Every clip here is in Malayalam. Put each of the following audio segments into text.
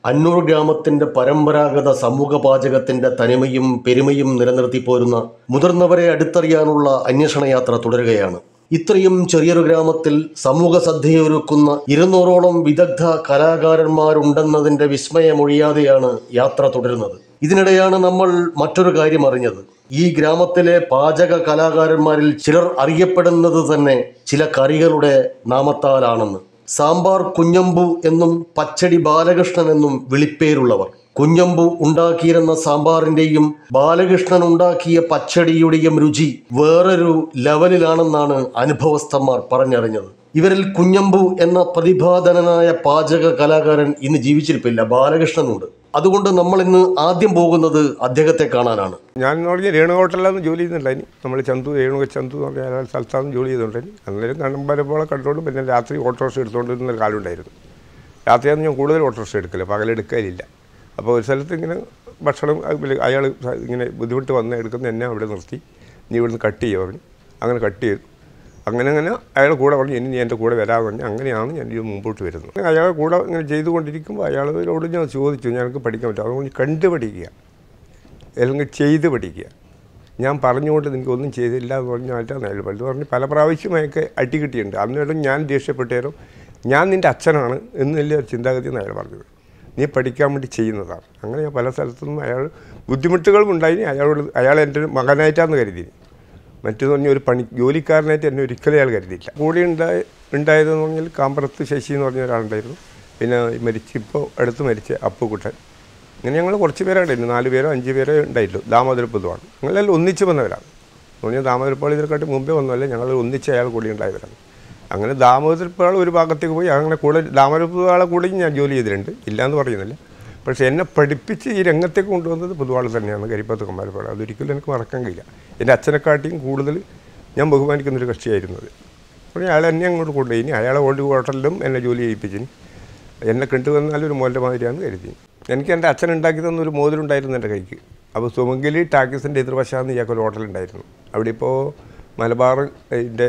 അന്നൂർ ഗ്രാമത്തിന്റെ പരമ്പരാഗത സമൂഹ പാചകത്തിന്റെ തനിമയും പെരുമയും നിലനിർത്തി പോരുന്ന മുതിർന്നവരെ അടുത്തറിയാനുള്ള അന്വേഷണ യാത്ര തുടരുകയാണ് ഇത്രയും ചെറിയൊരു ഗ്രാമത്തിൽ സമൂഹ സദ്യയൊരുക്കുന്ന ഇരുന്നൂറോളം വിദഗ്ധ കലാകാരന്മാരുണ്ടെന്നതിന്റെ വിസ്മയമൊഴിയാതെയാണ് യാത്ര തുടരുന്നത് ഇതിനിടെയാണ് നമ്മൾ മറ്റൊരു കാര്യം അറിഞ്ഞത് ഈ ഗ്രാമത്തിലെ പാചക കലാകാരന്മാരിൽ ചിലർ അറിയപ്പെടുന്നത് തന്നെ ചില കറികളുടെ നാമത്താലാണെന്ന് സാമ്പാർ കുഞ്ഞമ്പു എന്നും പച്ചടി ബാലകൃഷ്ണൻ എന്നും വിളിപ്പേരുള്ളവർ കുഞ്ഞമ്പു ഉണ്ടാക്കിയിരുന്ന സാമ്പാറിന്റെയും ബാലകൃഷ്ണൻ ഉണ്ടാക്കിയ പച്ചടിയുടെയും രുചി വേറൊരു ലെവലിലാണെന്നാണ് അനുഭവസ്ഥന്മാർ പറഞ്ഞറിഞ്ഞത് ഇവരിൽ കുഞ്ഞമ്പു എന്ന പ്രതിഭാധനനായ പാചക കലാകാരൻ ഇന്ന് ജീവിച്ചിരിപ്പില്ല ബാലകൃഷ്ണനുണ്ട് അതുകൊണ്ട് നമ്മൾ ഇന്ന് ആദ്യം പോകുന്നത് അദ്ദേഹത്തെ കാണാനാണ് ഞാൻ എന്ന് പറഞ്ഞാൽ രേണു ഹോട്ടലിലാണ് ജോലി ചെയ്യുന്നുണ്ടായിനി നമ്മൾ ചന്തു രേണു ചന്തു എന്ന് പറഞ്ഞ അയാൾ സ്ഥലത്താണ് ജോലി ചെയ്തുകൊണ്ടിരുന്നു അന്നേരം കണ്ണമ്പരപ്പോളെ കണ്ടുകൊണ്ട് പിന്നെ രാത്രി ഓട്ടോറിക്ഷ എടുത്തുകൊണ്ടിരുന്ന ഒരു കാലമുണ്ടായിരുന്നു രാത്രിയാണ് ഞാൻ കൂടുതൽ ഓട്ടോറിക്ഷ എടുക്കില്ല പകലെടുക്കലില്ല അപ്പോൾ ഒരു സ്ഥലത്ത് ഇങ്ങനെ ഭക്ഷണം അയാൾ ഇങ്ങനെ ബുദ്ധിമുട്ട് വന്ന് എടുക്കുന്ന എന്നെ അവിടെ നിർത്തി നീ ഇവിടുന്ന് കട്ട് ചെയ്യുക പറഞ്ഞു അങ്ങനെ കട്ട് ചെയ്തു അങ്ങനെ അങ്ങനെ അയാൾ കൂടെ പറഞ്ഞു ഇനി നീ എൻ്റെ കൂടെ വരാമെന്ന് പറഞ്ഞു അങ്ങനെയാണ് ഞാൻ ഇത് മുമ്പോട്ട് വരുന്നത് അയാൾ കൂടെ ഇങ്ങനെ ചെയ്തുകൊണ്ടിരിക്കുമ്പോൾ അയാളോട് ഞാൻ ചോദിച്ചു ഞങ്ങൾക്ക് പഠിക്കാൻ പറ്റും അതുകൊണ്ട് കണ്ടു പഠിക്കുക അല്ലെങ്കിൽ ചെയ്ത് പഠിക്കുക ഞാൻ പറഞ്ഞുകൊണ്ട് നിങ്ങൾക്ക് ഒന്നും ചെയ്തില്ല എന്ന് പറഞ്ഞാൽ അയാൾ പലത് പറഞ്ഞ് പല പ്രാവശ്യമൊക്കെ അടി കിട്ടിയിട്ടുണ്ട് അന്നേരം ഞാൻ ദേഷ്യപ്പെട്ടേരും ഞാൻ നിൻ്റെ അച്ഛനാണ് എന്നുള്ള ഒരു ചിന്താഗതിയാണ് അയാൾ പറഞ്ഞത് നീ പഠിക്കാൻ വേണ്ടി ചെയ്യുന്നതാണ് അങ്ങനെ ഞാൻ പല സ്ഥലത്തുനിന്നും അയാൾ ബുദ്ധിമുട്ടുകളും ഉണ്ടായി അയാളോട് അയാൾ എൻ്റെ ഒരു മകനായിട്ടാണ് കരുതി മറ്റു പറഞ്ഞ ഒരു പണി ജോലിക്കാരനായിട്ട് എന്നെ ഒരിക്കലും അയാൾ കരുതിയില്ല കൂടെ ഉണ്ടായ ഉണ്ടായതെന്ന് പറഞ്ഞാൽ കാമ്പറത്ത് ശശി എന്ന് പറഞ്ഞ ഒരാളുണ്ടായിരുന്നു പിന്നെ മരിച്ച് ഇപ്പോൾ അടുത്ത് മരിച്ച അപ്പുക്കുട്ടൻ ഇങ്ങനെ ഞങ്ങൾ കുറച്ച് പേരുണ്ടായിരുന്നു നാല് പേരോ അഞ്ച് പേരോ ഉണ്ടായിട്ടുള്ളൂ ദാമോദരപ്പുതുമാണ് ഞങ്ങളെല്ലാം ഒന്നിച്ച് വന്നവരാണ് എന്ന് പറഞ്ഞാൽ ദാമോദരപ്പാൾ ഇതിനെക്കാട്ടി മുമ്പേ വന്നതല്ല ഞങ്ങൾ ഒന്നിച്ച് അയാൾ കൂടി ഉണ്ടായവരാണ് അങ്ങനെ ദാമോദരപ്പാൾ ഒരു ഭാഗത്തേക്ക് പോയി അങ്ങനെ കൂടെ ദാമോദരപ്പുതുവാളെ കൂടെയും ഞാൻ ജോലി ചെയ്തിട്ടുണ്ട് ഇല്ലയെന്ന് പറയുന്നില്ല പക്ഷേ എന്നെ പഠിപ്പിച്ച് ഈ രംഗത്തേക്ക് കൊണ്ടുവന്നത് പുതുവാൾ തന്നെയാണ് കരിപ്പത്ത് കുമാരപ്പാട് അതൊരിക്കലും എനിക്ക് മറക്കാൻ കഴിയില്ല എൻ്റെ അച്ഛനെക്കാട്ടിയും കൂടുതൽ ഞാൻ ബഹുമാനിക്കുന്നൊരു കക്ഷിയായിരുന്നത് അപ്പോൾ അയാൾ എന്നെ അങ്ങോട്ട് കൊണ്ടുപോയി ഇനി അയാളെ ഓൾഡ് ഹോട്ടലിലും എന്നെ ജോലി ചെയ്യിപ്പിച്ചിന് എന്നെ കണ്ടുവന്നാൽ ഒരു മോൻ്റെ മാതിരിയാണ് കരുതി എനിക്ക് എൻ്റെ അച്ഛൻ ഉണ്ടാക്കി തന്ന ഒരു മോതിരുണ്ടായിരുന്നു എൻ്റെ കൈക്ക് അപ്പോൾ സുമംഗലി ടാക്കീസിൻ്റെ എതിർവശാന്ന് ഇയാൾക്ക് ഒരു ഹോട്ടലുണ്ടായിരുന്നു അവിടെ ഇപ്പോൾ മലബാർ ഇതിൻ്റെ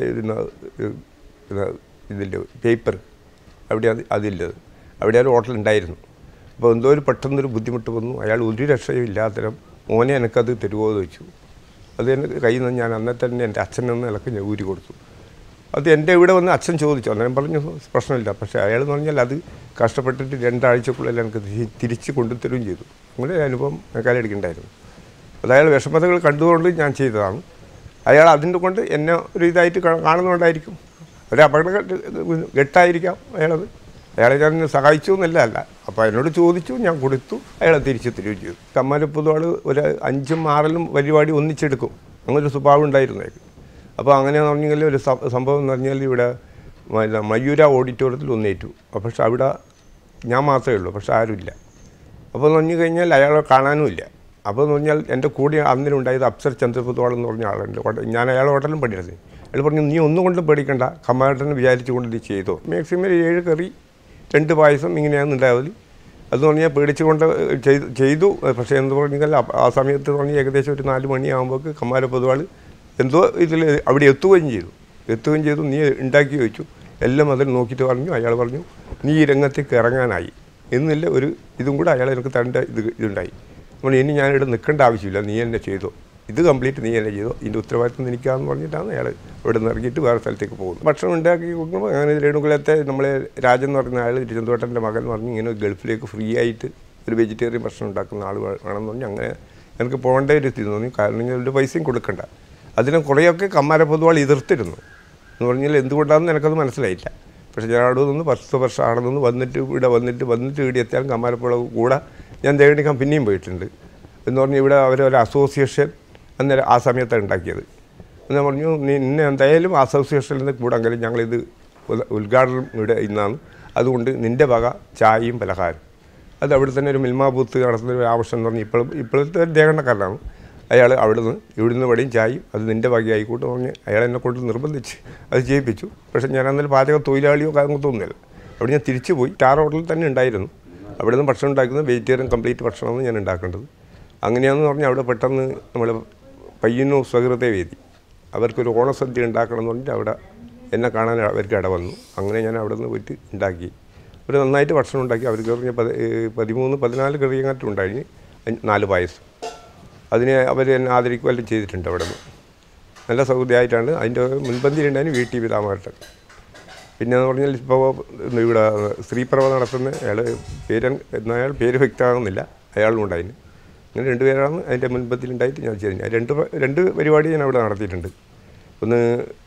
ഇതിൻ്റെ പേപ്പർ അവിടെ അത് അതില്ലത് അവിടെ ഒരു ഹോട്ടൽ ഉണ്ടായിരുന്നു അപ്പോൾ എന്തോ ഒരു പെട്ടെന്നൊരു ബുദ്ധിമുട്ട് വന്നു അയാൾ ഒരു രക്ഷയും ഇല്ലാത്തരം മോനെ എനിക്കത് തരുമോ എന്ന് വെച്ചു അത് എൻ്റെ കയ്യിൽ നിന്ന് ഞാൻ അന്നേ തന്നെ എൻ്റെ അച്ഛനെന്ന് നിലക്ക് ഞാൻ ഊരി കൊടുത്തു അത് എൻ്റെ ഇവിടെ വന്ന് അച്ഛൻ ചോദിച്ചു അന്നേരം പറഞ്ഞു പ്രശ്നമില്ല പക്ഷേ അയാൾ എന്ന് പറഞ്ഞാൽ അത് കഷ്ടപ്പെട്ടിട്ട് രണ്ടാഴ്ചക്കുള്ളിൽ എനിക്ക് തി- തിരിച്ച് കൊണ്ടുതരുകയും ചെയ്തു അങ്ങനെ ഒരു അനുഭവം കാലെടുക്കുന്നുണ്ടായിരുന്നു അത് അയാൾ വിഷമതകൾ കണ്ടുകൊണ്ട് ഞാൻ ചെയ്തതാണ് അയാൾ അതിൻ്റെ കൊണ്ട് എന്നെ ഒരു ഇതായിട്ട് കാ- കാണുന്നുണ്ടായിരിക്കും ഒരു അപകട ഗട്ടായിരിക്കാം അയാളത് അയാളെ ഞാൻ സഹായിച്ചു എന്നല്ല അല്ല അപ്പോൾ എന്നോട് ചോദിച്ചു ഞാൻ കൊടുത്തു അയാളെ തിരിച്ചു തരികയും ചെയ്തു കമ്മാരപ്പുതുവാൾ ഒരു അഞ്ചും ആറിലും പരിപാടി ഒന്നിച്ചെടുക്കും അങ്ങനൊരു സ്വഭാവം ഉണ്ടായിരുന്നു അയാൾക്ക് അപ്പോൾ അങ്ങനെയാന്ന് പറഞ്ഞെങ്കിൽ ഒരു സം- സംഭവം എന്ന് പറഞ്ഞാൽ ഇവിടെ മ- മയൂര ഓഡിറ്റോറിയത്തിൽ ഒന്നേറ്റു അപ്പോൾ പക്ഷെ അവിടെ ഞാൻ മാത്രമേ ഉള്ളൂ പക്ഷെ ആരുമില്ല അപ്പോൾ എന്ന് പറഞ്ഞു കഴിഞ്ഞാൽ അയാളെ കാണാനും ഇല്ല അപ്പോൾ എന്ന് പറഞ്ഞാൽ എൻ്റെ കൂടെ അന്നിനുണ്ടായത് അപ്സർ ചന്ദ്രപുത്തോളം എന്ന് പറഞ്ഞ ആളുണ്ട് ഹോട്ടൽ- ഞാൻ അയാളെ ഹോട്ടലും പഠിച്ചത് അയാൾ പറഞ്ഞു നീ ഒന്നും കൊണ്ടും പേടിക്കണ്ട കമാൻഡറിന് വിചാരിച്ചുകൊണ്ട് ഇത് ചെയ്തോ മാക്സിമം ഒരു ഏഴ് കറി രണ്ട് പായസം ഇങ്ങനെയാണ് ഉണ്ടായത് അതെന്ന് പറഞ്ഞാൽ പേടിച്ചുകൊണ്ട് ചെയ്തു ചെയ്തു പക്ഷേ എന്ന് പറഞ്ഞാൽ ആ- ആ സമയത്ത് പറഞ്ഞാൽ ഏകദേശം ഒരു നാല് മണിയാകുമ്പോൾ കമ്മാര പൊതുവാൾ എന്തോ ഇതിൽ അവിടെ എത്തുകയും ചെയ്തു എത്തുകയും ചെയ്തു നീ ഉണ്ടാക്കി വെച്ചു എല്ലാം അതിൽ നോക്കിയിട്ട് പറഞ്ഞു അയാൾ പറഞ്ഞു നീ ഈ രംഗത്തേക്ക് ഇറങ്ങാനായി എന്നില്ല ഒരു ഇതും കൂടെ അയാൾ എനിക്ക് തരേണ്ട ഇത് ഇതുണ്ടായി അപ്പോൾ ഇനി ഞാനിവിടെ നിൽക്കേണ്ട ആവശ്യമില്ല നീ എന്നെ ചെയ്തോ ഇത് കംപ്ലീറ്റ് നീ എന്നെ ചെയ്തോ ഇതിൻ്റെ ഉത്തരവാദിത്വം എനിക്കാന്ന് പറഞ്ഞിട്ടാണ് അയാൾ ഇവിടെ നിന്ന് ഇറങ്ങിയിട്ട് വേറെ സ്ഥലത്തേക്ക് പോകുന്നത് ഭക്ഷണം ഉണ്ടാക്കി കൊടുക്കുമ്പോൾ അങ്ങനെ രേണുകുലത്തെ നമ്മളെ രാജൻ എന്ന് പറയുന്ന ആൾ തിരുവനന്തപുരത്തിൻ്റെ മകൻ പറഞ്ഞു ഇങ്ങനെ ഗൾഫിലേക്ക് ഫ്രീ ആയിട്ട് ഒരു വെജിറ്റേറിയൻ ഭക്ഷണം ഉണ്ടാക്കുന്ന ആൾ വേണമെന്ന് പറഞ്ഞ് അങ്ങനെ എനിക്ക് പോകേണ്ട ഒരു സ്ഥിതി തോന്നി കാരണം ഞാൻ ഒരു പൈസയും കൊടുക്കണ്ട അതിനെ കുറേയൊക്കെ കമ്മാര പൊതുവാൾ എതിർത്തിരുന്നു എന്ന് പറഞ്ഞാൽ എന്തുകൊണ്ടാണെന്ന് എനിക്കത് മനസ്സിലായില്ല പക്ഷേ ഞാൻ അവിടെ നിന്ന് പത്ത് വർഷം അവിടെ നിന്ന് വന്നിട്ട് ഇവിടെ വന്നിട്ട് വന്നിട്ട് ഇവിടെ എത്തിയാൽ കമ്മാരപ്പുഴ കൂടെ ഞാൻ ദേവണിക്കാൻ പിന്നെയും പോയിട്ടുണ്ട് എന്ന് പറഞ്ഞാൽ ഇവിടെ അവരൊരു അസോസിയേഷൻ അന്നേരം ആ സമയത്താണ് ഉണ്ടാക്കിയത് ഞാൻ പറഞ്ഞു നീ ഇന്നെ എന്തായാലും അസോസിയേഷനിൽ നിന്ന് കൂടെങ്കിലും ഞങ്ങളിത് ഉദ- ഉദ്ഘാടനം ഇവിടെ ഇന്നാണ് അതുകൊണ്ട് നിൻ്റെ വക ചായയും പലഹാരം അത് അവിടെ തന്നെ ഒരു മിൽമ ബൂത്ത് നടത്തുന്ന ഒരു ആവശ്യം എന്ന് പറഞ്ഞാൽ ഇപ്പോഴും ഇപ്പോഴത്തെ ഒരു ദേഹണ്ണക്കാരനാണ് അയാൾ അവിടുന്ന് ഇവിടുന്ന് വടിയും ചായയും അത് നിൻ്റെ വകയായിക്കോട്ട് പറഞ്ഞ് അയാൾ എന്നെ കൊണ്ട് നിർബന്ധിച്ച് അത് ചെയ്യിപ്പിച്ചു പക്ഷേ ഞാൻ അന്നേരം പാചക തൊഴിലാളിയോ കാര്യങ്ങളൊന്നുമില്ല അവിടെ ഞാൻ തിരിച്ചു പോയി സ്റ്റാർ ഹോട്ടലിൽ തന്നെ ഉണ്ടായിരുന്നു അവിടെ നിന്ന് ഭക്ഷണം ഉണ്ടാക്കുന്നത് വെജിറ്റേറിയൻ കംപ്ലീറ്റ് ഭക്ഷണമാണ് ഞാൻ ഉണ്ടാക്കേണ്ടത് അങ്ങനെയാണെന്ന് പറഞ്ഞാൽ അവിടെ പെട്ടെന്ന് നമ്മൾ പയ്യന്നൂർ സ്വകൃത വേദി അവർക്കൊരു ഓണസദ്യ ഉണ്ടാക്കണം എന്ന് പറഞ്ഞിട്ട് അവിടെ എന്നെ കാണാൻ അവർക്ക് ഇട വന്നു അങ്ങനെ ഞാൻ അവിടെ നിന്ന് പോയിട്ട് ഉണ്ടാക്കി അവർ നന്നായിട്ട് ഭക്ഷണം ഉണ്ടാക്കി അവർക്ക് പറഞ്ഞ പതി ഏഹ് പതിമൂന്ന് പതിനാല് കറിയങ്ങാറ്റും ഉണ്ടായി നാല് പായസം അതിനെ അവർ എന്നെ ആദരിക്കുകയെല്ലാം ചെയ്തിട്ടുണ്ട് അവിടെ നിന്ന് നല്ല സൗകര്യമായിട്ടാണ് അതിൻ്റെ മുൻപന്തിയിലുണ്ടായിരുന്നു വി ടി വി രാമകൃഷ്ണൻ പിന്നെ എന്ന് പറഞ്ഞാൽ ഇപ്പോൾ ഇവിടെ സ്ത്രീപ്രഭ നടത്തുന്ന അയാൾ പേര് അയാൾ പേര് വ്യക്തമാകുന്നില്ല അയാളും ഉണ്ടായിരുന്നു അങ്ങനെ രണ്ടുപേരാണ് അതിൻ്റെ മുൻപത്തിലുണ്ടായിട്ട് ഞാൻ ചെയ്തത് രണ്ട് പ്ര- രണ്ട് പരിപാടി ഞാൻ അവിടെ നടത്തിയിട്ടുണ്ട് ഒന്ന്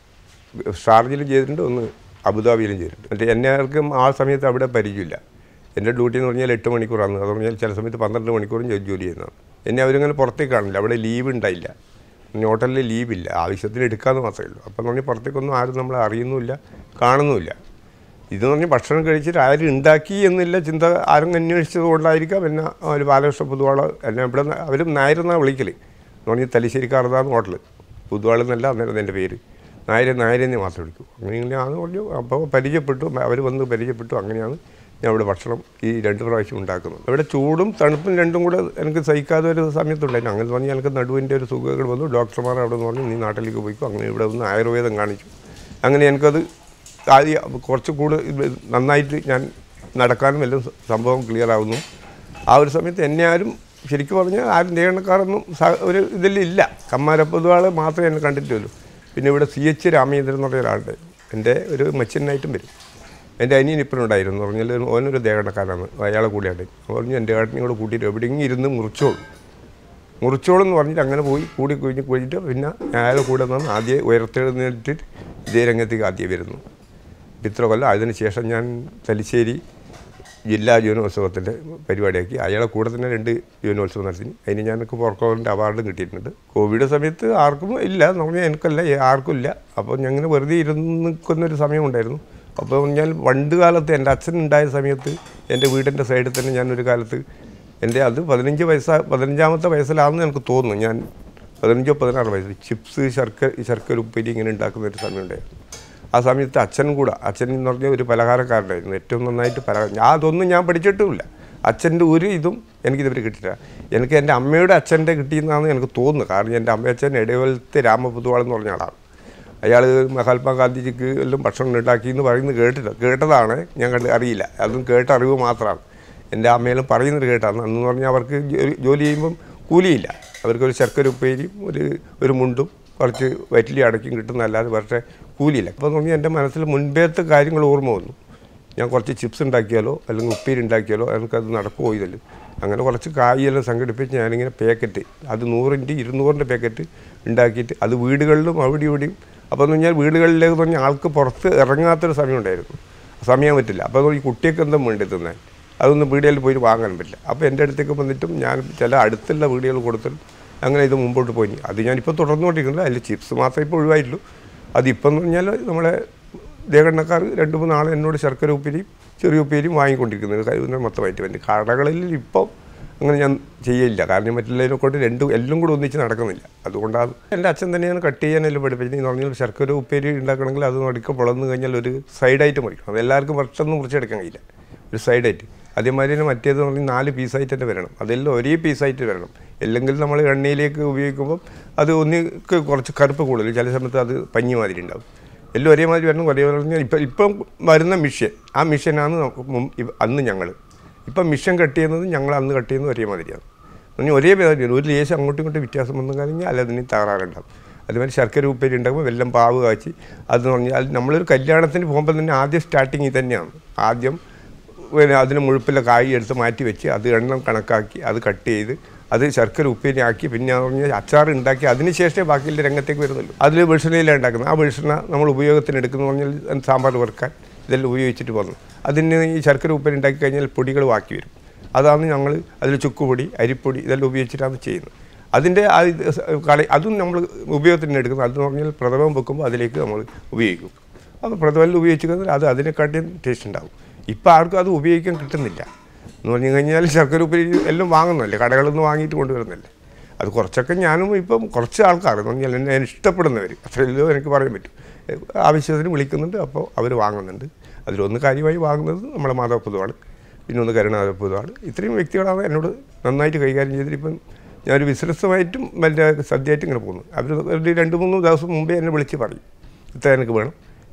ഷാർജിലും ചെയ്തിട്ടുണ്ട് ഒന്ന് അബുദാബിയിലും ചെയ്തിട്ടുണ്ട് മറ്റേ എന്നെ ആർക്കും ആ സമയത്ത് അവിടെ പരിചയമില്ല എൻ്റെ ഡ്യൂട്ടി എന്ന് പറഞ്ഞാൽ എട്ട് മണിക്കൂറാണ് അത് പറഞ്ഞാൽ ചില സമയത്ത് പന്ത്രണ്ട് മണിക്കൂറും ജോ- ജോലി ചെയ്യുന്നതാണ് എന്നെ അവരിങ്ങനെ പുറത്തേക്ക് കാണില്ല അവിടെ ലീവ് ഉണ്ടായില്ല ഇനി ഹോട്ടലിൽ ലീവില്ല ആവശ്യത്തിന് എടുക്കാമെന്ന് മാത്രമേ ഉള്ളൂ അപ്പം പറഞ്ഞാൽ പുറത്തേക്കൊന്നും ആരും നമ്മളെ അറിയുന്നുമില്ല കാണുന്നുമില്ല ഇതെന്ന് പറഞ്ഞാൽ ഭക്ഷണം കഴിച്ചിട്ട് ആരും ഉണ്ടാക്കി എന്നില്ല ചിന്ത ആരും അന്വേഷിച്ചത് കൊണ്ടായിരിക്കാം പിന്നെ ഒരു ബാലകൃഷ്ണ പുതുവാള എന്നെ ഇവിടെ അവർ നായരെന്നാണ് വിളിക്കൽ എന്ന് പറഞ്ഞാൽ തലശ്ശേരിക്കാർന്നാണ് ഹോട്ടൽ പുതുവാൾ എന്നല്ല അന്നേരം എൻ്റെ പേര് നായരെ നായരെന്ന് മാത്രം വിളിക്കൂ അങ്ങനെ ഇങ്ങനെയാണെന്ന് പറഞ്ഞു അപ്പോൾ പരിചയപ്പെട്ടു അവർ വന്ന് പരിചയപ്പെട്ടു അങ്ങനെയാണ് ഞാൻ ഇവിടെ ഭക്ഷണം ഈ രണ്ട് പ്രാവശ്യം ഉണ്ടാക്കുന്നത് ഇവിടെ ചൂടും തണുപ്പും രണ്ടും കൂടെ എനിക്ക് സഹിക്കാതെ ഒരു സമയത്തുണ്ടായിരുന്നു അങ്ങനെ പറഞ്ഞാൽ എനിക്ക് നടുവിൻ്റെ ഒരു സുഖങ്ങൾ വന്നു ഡോക്ടർമാർ അവിടെ നിന്ന് പറഞ്ഞു നീ നാട്ടിലേക്ക് പോയിക്കോ അങ്ങനെ ഇവിടെ വന്ന് ആയുർവേദം കാണിച്ചു അങ്ങനെ എനിക്കത് ആദ്യം കുറച്ച് കൂടുതൽ ഇത് നന്നായിട്ട് ഞാൻ നടക്കാനും എല്ലാം സംഭവം ക്ലിയർ ആവുന്നു ആ ഒരു സമയത്ത് എന്നെ ആരും ശരിക്കും പറഞ്ഞാൽ ആരും ദേവണക്കാരൊന്നും സ- ഒരു ഇതിലില്ല കമ്മാരപ്പൊതുവാൾ മാത്രമേ എന്നെ കണ്ടിട്ടുള്ളൂ പിന്നെ ഇവിടെ സി എച്ച് രാമചന്ദ്രൻ എന്ന് പറഞ്ഞ ഒരാളുണ്ട് എൻ്റെ ഒരു മെച്ചനായിട്ടും വരും എൻ്റെ അനിയൻ ഇപ്പോഴും ഉണ്ടായിരുന്നു പറഞ്ഞാൽ ഓനൊരു ദേവണക്കാരാണ് അയാളെ കൂടിയാണ് പറഞ്ഞു എൻ്റെ ഏട്ടനെയും കൂടെ കൂട്ടിയിട്ട് എവിടെയെങ്കിലും ഇരുന്ന് മുറിച്ചോളൂ മുറിച്ചോളും എന്ന് പറഞ്ഞിട്ട് അങ്ങനെ പോയി കൂടി കുഴിഞ്ഞ് കുഴിച്ചിട്ട് പിന്നെ അയാളെ കൂടെ നിന്ന് ആദ്യം ഉയർത്തെഴുന്നേറ്റ് ഇതേ രംഗത്തേക്ക് ആദ്യം വരുന്നു ഇത്ര കൊല്ലം അതിന് ശേഷം ഞാൻ തലശ്ശേരി ജില്ലാ യുവനോത്സവത്തിൻ്റെ പരിപാടിയാക്കി അയാളെ കൂടെ തന്നെ രണ്ട് യുവനോത്സവം നടത്തി അതിന് ഞങ്ങൾക്ക് പോർക്കോറിൻ്റെ അവാർഡും കിട്ടിയിട്ടുണ്ട് കോവിഡ് സമയത്ത് ആർക്കും ഇല്ല എന്ന് പറഞ്ഞാൽ എനിക്കല്ല ഏ- ആർക്കും ഇല്ല അപ്പോൾ ഞങ്ങൾ വെറുതെ ഇരുന്ന് നിൽക്കുന്നൊരു സമയമുണ്ടായിരുന്നു അപ്പോൾ ഞാൻ പണ്ട് കാലത്ത് എൻ്റെ അച്ഛൻ ഉണ്ടായ സമയത്ത് എൻ്റെ വീടിൻ്റെ സൈഡിൽ തന്നെ ഞാനൊരു കാലത്ത് എൻ്റെ അത് പതിനഞ്ച് വയസ്സാ പതിനഞ്ചാമത്തെ വയസ്സിലാണെന്ന് എനിക്ക് തോന്നുന്നു ഞാൻ പതിനഞ്ചോ പതിനാറ് വയസ്സ് ചിപ്സ് ശർക്കര ശർക്കര ഉപ്പേരി ഇങ്ങനെ ഉണ്ടാക്കുന്ന ഒരു സമയമുണ്ടായിരുന്നു ആ സമയത്ത് അച്ഛൻ കൂടെ അച്ഛൻ എന്ന് പറഞ്ഞ ഒരു പലഹാരക്കാരനായിരുന്നു ഏറ്റവും നന്നായിട്ട് പലഹാരം ഞാൻ അതൊന്നും ഞാൻ പഠിച്ചിട്ടുമില്ല അച്ഛൻ്റെ ഒരു ഇതും എനിക്കിതുവരെ കിട്ടിയില്ല എനിക്ക് എൻ്റെ അമ്മയുടെ അച്ഛൻ്റെ കിട്ടിയെന്നാണ് എനിക്ക് തോന്നുന്നത് കാരണം എൻ്റെ അമ്മയച്ഛൻ ഇടവലത്തെ രാമപുതുവാൾ എന്ന് പറഞ്ഞ ആളാണ് അയാൾ മഹാത്മാഗാന്ധിജിക്ക് എല്ലാം ഭക്ഷണം ഉണ്ടാക്കി എന്ന് പറയുന്നത് കേട്ടില്ല കേട്ടതാണ് ഞാൻ കണ്ട് അറിയില്ല അതും കേട്ട അറിവ് മാത്രമാണ് എൻ്റെ അമ്മയെല്ലാം പറയുന്നത് കേട്ടാണ് അന്ന് പറഞ്ഞാൽ അവർക്ക് ജോലി ജോലി ചെയ്യുമ്പം കൂലിയില്ല അവർക്കൊരു ശർക്കര ഉപ്പേരിയും ഒരു ഒരു മുണ്ടും കുറച്ച് വറ്റിലി അടയ്ക്കും കിട്ടുന്നതല്ലാതെ പക്ഷേ കൂലിയില്ല അപ്പോൾ പറഞ്ഞാൽ എൻ്റെ മനസ്സിൽ മുൻപേത്തെ കാര്യങ്ങൾ ഓർമ്മ വന്നു ഞാൻ കുറച്ച് ചിപ്സ് ഉണ്ടാക്കിയാലോ അല്ലെങ്കിൽ ഉപ്പേരി ഉണ്ടാക്കിയാലോ എനിക്കത് നടക്കുമോ ഇതല്ലോ അങ്ങനെ കുറച്ച് കായെല്ലാം സംഘടിപ്പിച്ച് ഞാനിങ്ങനെ പാക്കറ്റ് അത് നൂറിൻ്റെ ഇരുന്നൂറിൻ്റെ പാക്കറ്റ് ഉണ്ടാക്കിയിട്ട് അത് വീടുകളിലും അവിടെ ഇവിടെയും അപ്പോൾ എന്ന് പറഞ്ഞാൽ വീടുകളിലേക്ക് പറഞ്ഞാൽ ആൾക്ക് പുറത്ത് ഇറങ്ങാത്തൊരു സമയം ഉണ്ടായിരുന്നു സമയം പറ്റില്ല അപ്പോൾ ഈ കുട്ടിയൊക്കെ എന്താ വേണ്ടി തിന്നാൻ അതൊന്നും വീടുകളിൽ പോയി വാങ്ങാൻ പറ്റില്ല അപ്പോൾ എൻ്റെ അടുത്തേക്ക് വന്നിട്ടും ഞാൻ ചില അടുത്തുള്ള വീടുകൾ കൊടുത്തിട്ടും അങ്ങനെ ഇത് മുമ്പോട്ട് പോയി അത് ഞാനിപ്പോൾ തുടർന്നുകൊണ്ടിരിക്കുന്നില്ല അതിൽ ചിപ്സ് മാത്രമേ ഇപ്പോൾ ഒഴിവായിട്ടുള്ളൂ അതിപ്പം എന്ന് പറഞ്ഞാൽ നമ്മളെ ദേവണ്ണക്കാർ രണ്ട് മൂന്ന് ആൾ എന്നോട് ശർക്കര ഉപ്പേരിയും ചെറിയ ഉപ്പേരിയും വാങ്ങിക്കൊണ്ടിരിക്കുന്നത് കഴിയുന്ന മൊത്തമായിട്ട് വേണ്ടി കടകളിൽ ഇപ്പം അങ്ങനെ ഞാൻ ചെയ്യില്ല കാരണം മറ്റുള്ളതിനെ കൊണ്ട് രണ്ടും എല്ലാം കൂടെ ഒന്നിച്ച് നടക്കുന്നില്ല അതുകൊണ്ടാണ് എൻ്റെ അച്ഛൻ തന്നെയാണ് കട്ട് ചെയ്യാനെല്ലാം പഠിപ്പിച്ചത് എന്ന് പറഞ്ഞാൽ ശർക്കര ഉപ്പേരി ഉണ്ടാക്കണമെങ്കിൽ അത് നടുക്ക പൊളന്ന് കഴിഞ്ഞാൽ ഒരു സൈഡായിട്ട് മുറിക്കണം അത് എല്ലാവർക്കും പെട്ടെന്ന് മുറിച്ചെടുക്കാൻ കഴിയില്ല ഒരു സൈഡായിട്ട് അതേമാതിരി തന്നെ മറ്റേത് പറഞ്ഞാൽ നാല് പീസായിട്ട് തന്നെ വരണം അതെല്ലാം ഒരേ പീസായിട്ട് വരണം അല്ലെങ്കിൽ നമ്മൾ എണ്ണയിലേക്ക് ഉപയോഗിക്കുമ്പോൾ അത് ഒന്നിക്ക് കുറച്ച് കറുപ്പ് കൂടുതൽ ചില സമയത്ത് അത് പഞ്ഞി മാതിരി ഉണ്ടാവും എല്ലാം ഒരേമാതിരി വരണം ഒരേ പറഞ്ഞാൽ ഇപ്പം ഇപ്പം വരുന്ന മിഷ്യൻ ആ മിഷ്യനാണ് നമുക്ക് മുമ്പ് ഇവ- അന്ന് ഞങ്ങൾ ഇപ്പം മിഷ്യൻ കട്ട് ചെയ്യുന്നത് ഞങ്ങൾ അന്ന് കട്ട് ചെയ്യുന്നത് ഒരേ മാതിരിയാണ് പറഞ്ഞാൽ ഒരേ മാതിരിയാണ് ഒരു ലേശം അങ്ങോട്ടും ഇങ്ങോട്ടും വ്യത്യാസം വന്നു കഴിഞ്ഞാൽ അല്ല അതിന് തകരാറുണ്ടാവും അതുമാതിരി ശർക്കര ഉപ്പേരി ഉണ്ടാകുമ്പോൾ വെല്ലം പാവ് കാച്ചി അതെന്ന് പറഞ്ഞാൽ നമ്മളൊരു കല്യാണത്തിന് പോകുമ്പോൾ തന്നെ ആദ്യം സ്റ്റാർട്ടിങ് തന്നെയാണ് ആദ്യം പിന്നെ അതിന് മുഴുപ്പിലെ കായ് എടുത്ത് മാറ്റി വെച്ച് അത് എണ്ണം കണക്കാക്കി അത് കട്ട് ചെയ്ത് അത് ശർക്കര ഉപ്പേരി ആക്കി പിന്നെ എന്ന് പറഞ്ഞാൽ അച്ചാർ ഉണ്ടാക്കി അതിന് ശേഷമേ ബാക്കിയുള്ള രംഗത്തേക്ക് വരുന്നുള്ളൂ അതിൽ വെളിച്ചെണ്ണയിലാണ് ഉണ്ടാക്കുന്നത് ആ വെളിച്ചെണ്ണ നമ്മൾ ഉപയോഗത്തിന് എടുക്കുന്ന പറഞ്ഞാൽ സാമ്പാർ വറുക്കാൻ ഇതെല്ലാം ഉപയോഗിച്ചിട്ട് വന്നു അതിന് ഈ ശർക്കര ഉപ്പേരി ഉണ്ടാക്കി കഴിഞ്ഞാൽ പൊടികൾ ബാക്കി വരും അതാണ് ഞങ്ങൾ അതിൽ ചുക്കുപൊടി അരിപ്പൊടി ഇതെല്ലാം ഉപയോഗിച്ചിട്ടാണ് ചെയ്യുന്നത് അതിൻ്റെ ആ ഇത് സ- കളി അതും നമ്മൾ ഉപയോഗത്തിന് എടുക്കുന്നത് അതെന്ന് പറഞ്ഞാൽ പ്രഥമം വെക്കുമ്പോൾ അതിലേക്ക് നമ്മൾ ഉപയോഗിക്കും അപ്പോൾ പ്രഥമയിൽ ഉപയോഗിച്ചിരിക്കുന്നത് അത് അതിനെക്കാട്ടിയും ടേസ്റ്റ് ഉണ്ടാവും ഇപ്പോൾ ആർക്കും അത് ഉപയോഗിക്കാൻ കിട്ടുന്നില്ല എന്ന് പറഞ്ഞു കഴിഞ്ഞാൽ ശർക്കര ഉപ്പരി എല്ലാം വാങ്ങുന്നല്ലേ കടകളിൽ നിന്ന് വാങ്ങിയിട്ട് കൊണ്ടുവരുന്നല്ലേ അത് കുറച്ചൊക്കെ ഞാനും ഇപ്പം കുറച്ച് ആൾക്കാർ എന്ന് പറഞ്ഞാൽ എന്നെ ഇഷ്ടപ്പെടുന്നവർ അത്രയല്ലോ എനിക്ക് പറയാൻ പറ്റും ഏഹ് ആവശ്യത്തിന് വിളിക്കുന്നുണ്ട് അപ്പോൾ അവർ വാങ്ങുന്നുണ്ട് അതിലൊന്ന് കാര്യമായി വാങ്ങുന്നത് നമ്മുടെ മാധവ പൊതുവാണ് പിന്നെ ഒന്ന് കരുണാധര പൊതുവാണ് ഇത്രയും വ്യക്തികളാണ് എന്നോട് നന്നായിട്ട് കൈകാര്യം ചെയ്തിട്ട് ഇപ്പം ഞാനൊരു ബിസിനസ്സുമായിട്ടും വലിയ സദ്യയായിട്ടും ഇങ്ങനെ പോകുന്നു അവർ ഒരു രണ്ട് മൂന്ന് ദിവസം മുമ്പേ എന്നെ വിളിച്ച് പറയും ഇത്ര എനിക്ക് വേണം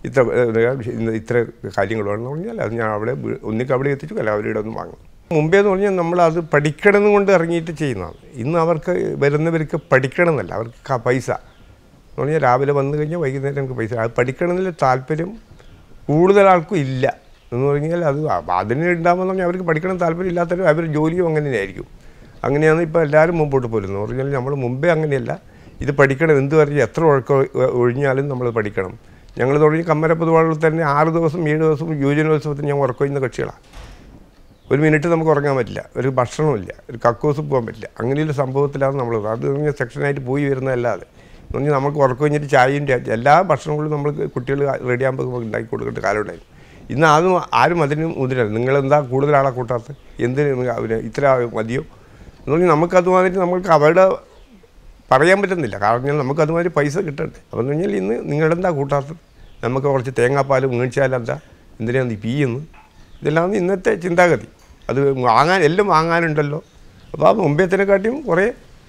ഇത്ര ഏഹ്, ഇന്ന് ഇത്ര കാര്യങ്ങൾ വേണമെന്ന് പറഞ്ഞാൽ അത് ഞാൻ അവിടെ വീ- ഒന്നിക്ക് അവിടെ എത്തിച്ചു അല്ല അവരുടെ ഒന്ന് വാങ്ങും മുമ്പേ എന്ന് പറഞ്ഞാൽ നമ്മൾ അത് പഠിക്കണം കൊണ്ട് ഇറങ്ങിയിട്ട് ചെയ്യുന്നതാണ് ഇന്ന് അവർക്ക് വരുന്നവർക്ക് പഠിക്കണം എന്നല്ല അവർക്ക് ക- പൈസ എന്ന് പറഞ്ഞാൽ രാവിലെ വന്നു കഴിഞ്ഞാൽ വൈകുന്നേരം നമുക്ക് പൈസ അത് പഠിക്കണമെന്നുള്ള താല്പര്യം കൂടുതൽ ആൾക്കും ഇല്ല എന്ന് പറഞ്ഞാൽ അത് അ- അതിന് ഉണ്ടാകുമ്പോൾ പറഞ്ഞാൽ അവർക്ക് പഠിക്കണം താല്പര്യം ഇല്ലാത്തവരും അവർ ജോലിയും അങ്ങനെ തന്നെയായിരിക്കും അങ്ങനെയാണ് ഇപ്പോൾ എല്ലാവരും മുമ്പോട്ട് പോരുന്നത് എന്ന് പറഞ്ഞാൽ നമ്മൾ മുമ്പേ അങ്ങനെയല്ല ഇത് പഠിക്കണം എന്ത് പറഞ്ഞാൽ എത്ര ഒഴുക്ക ഒഴിഞ്ഞാലും നമ്മൾ പഠിക്കണം ഞങ്ങൾ തുടങ്ങി കമ്മരപ്പതുവാളിൽ തന്നെ ആറ് ദിവസം ഏഴ് ദിവസം യുവജനോത്സവത്തിന് ഞാൻ ഉറക്കൊയ്യുന്ന കക്ഷികളാണ് ഒരു മിനിറ്റ് നമുക്ക് ഉറങ്ങാൻ പറ്റില്ല ഒരു ഭക്ഷണമില്ല ഒരു കക്കൂസ് പോകാൻ പറ്റില്ല അങ്ങനെയൊരു സംഭവത്തിലാണ് നമ്മൾ അത് പറഞ്ഞാൽ സെക്ഷനായിട്ട് പോയി വരുന്നതല്ലാതെ എന്ന് പറഞ്ഞാൽ നമുക്ക് ഉറക്കം കഴിഞ്ഞിട്ട് ചായയും രാ- എല്ലാ ഭക്ഷണങ്ങളും നമ്മൾ കുട്ടികൾ റെഡിയാകുമ്പോൾ നമുക്ക് ഉണ്ടാക്കി കൊടുക്കേണ്ട കാലമുണ്ടായിരുന്നു ഇന്ന് ആരും ആരും അതിന് മുതിരല്ല നിങ്ങളെന്താ കൂടുതൽ ആളെ കൂട്ടാത്തത് എന്തിന് നിങ്ങൾ അവര് ഇത്ര മതിയോ എന്ന് പറഞ്ഞാൽ നമുക്കത് മാതിരി നമുക്ക് അവരുടെ പറയാൻ പറ്റുന്നില്ല കാരണം നമുക്ക് അതുമാതിരി പൈസ കിട്ടണ്ടേ അപ്പം എന്ന് പറഞ്ഞാൽ ഇന്ന് നിങ്ങളെന്താ കൂട്ടാത്തത് നമുക്ക് കുറച്ച് തേങ്ങാപ്പാൽ മേടിച്ചാലെന്താ എന്തിനാണ് ഈ പീയെന്ന് ഇതെല്ലാം ഇന്നത്തെ ചിന്താഗതി അത് വാങ്ങാൻ എല്ലാം വാങ്ങാനുണ്ടല്ലോ അപ്പോൾ ആ മുമ്പേത്തിനെക്കാട്ടിയും കുറേ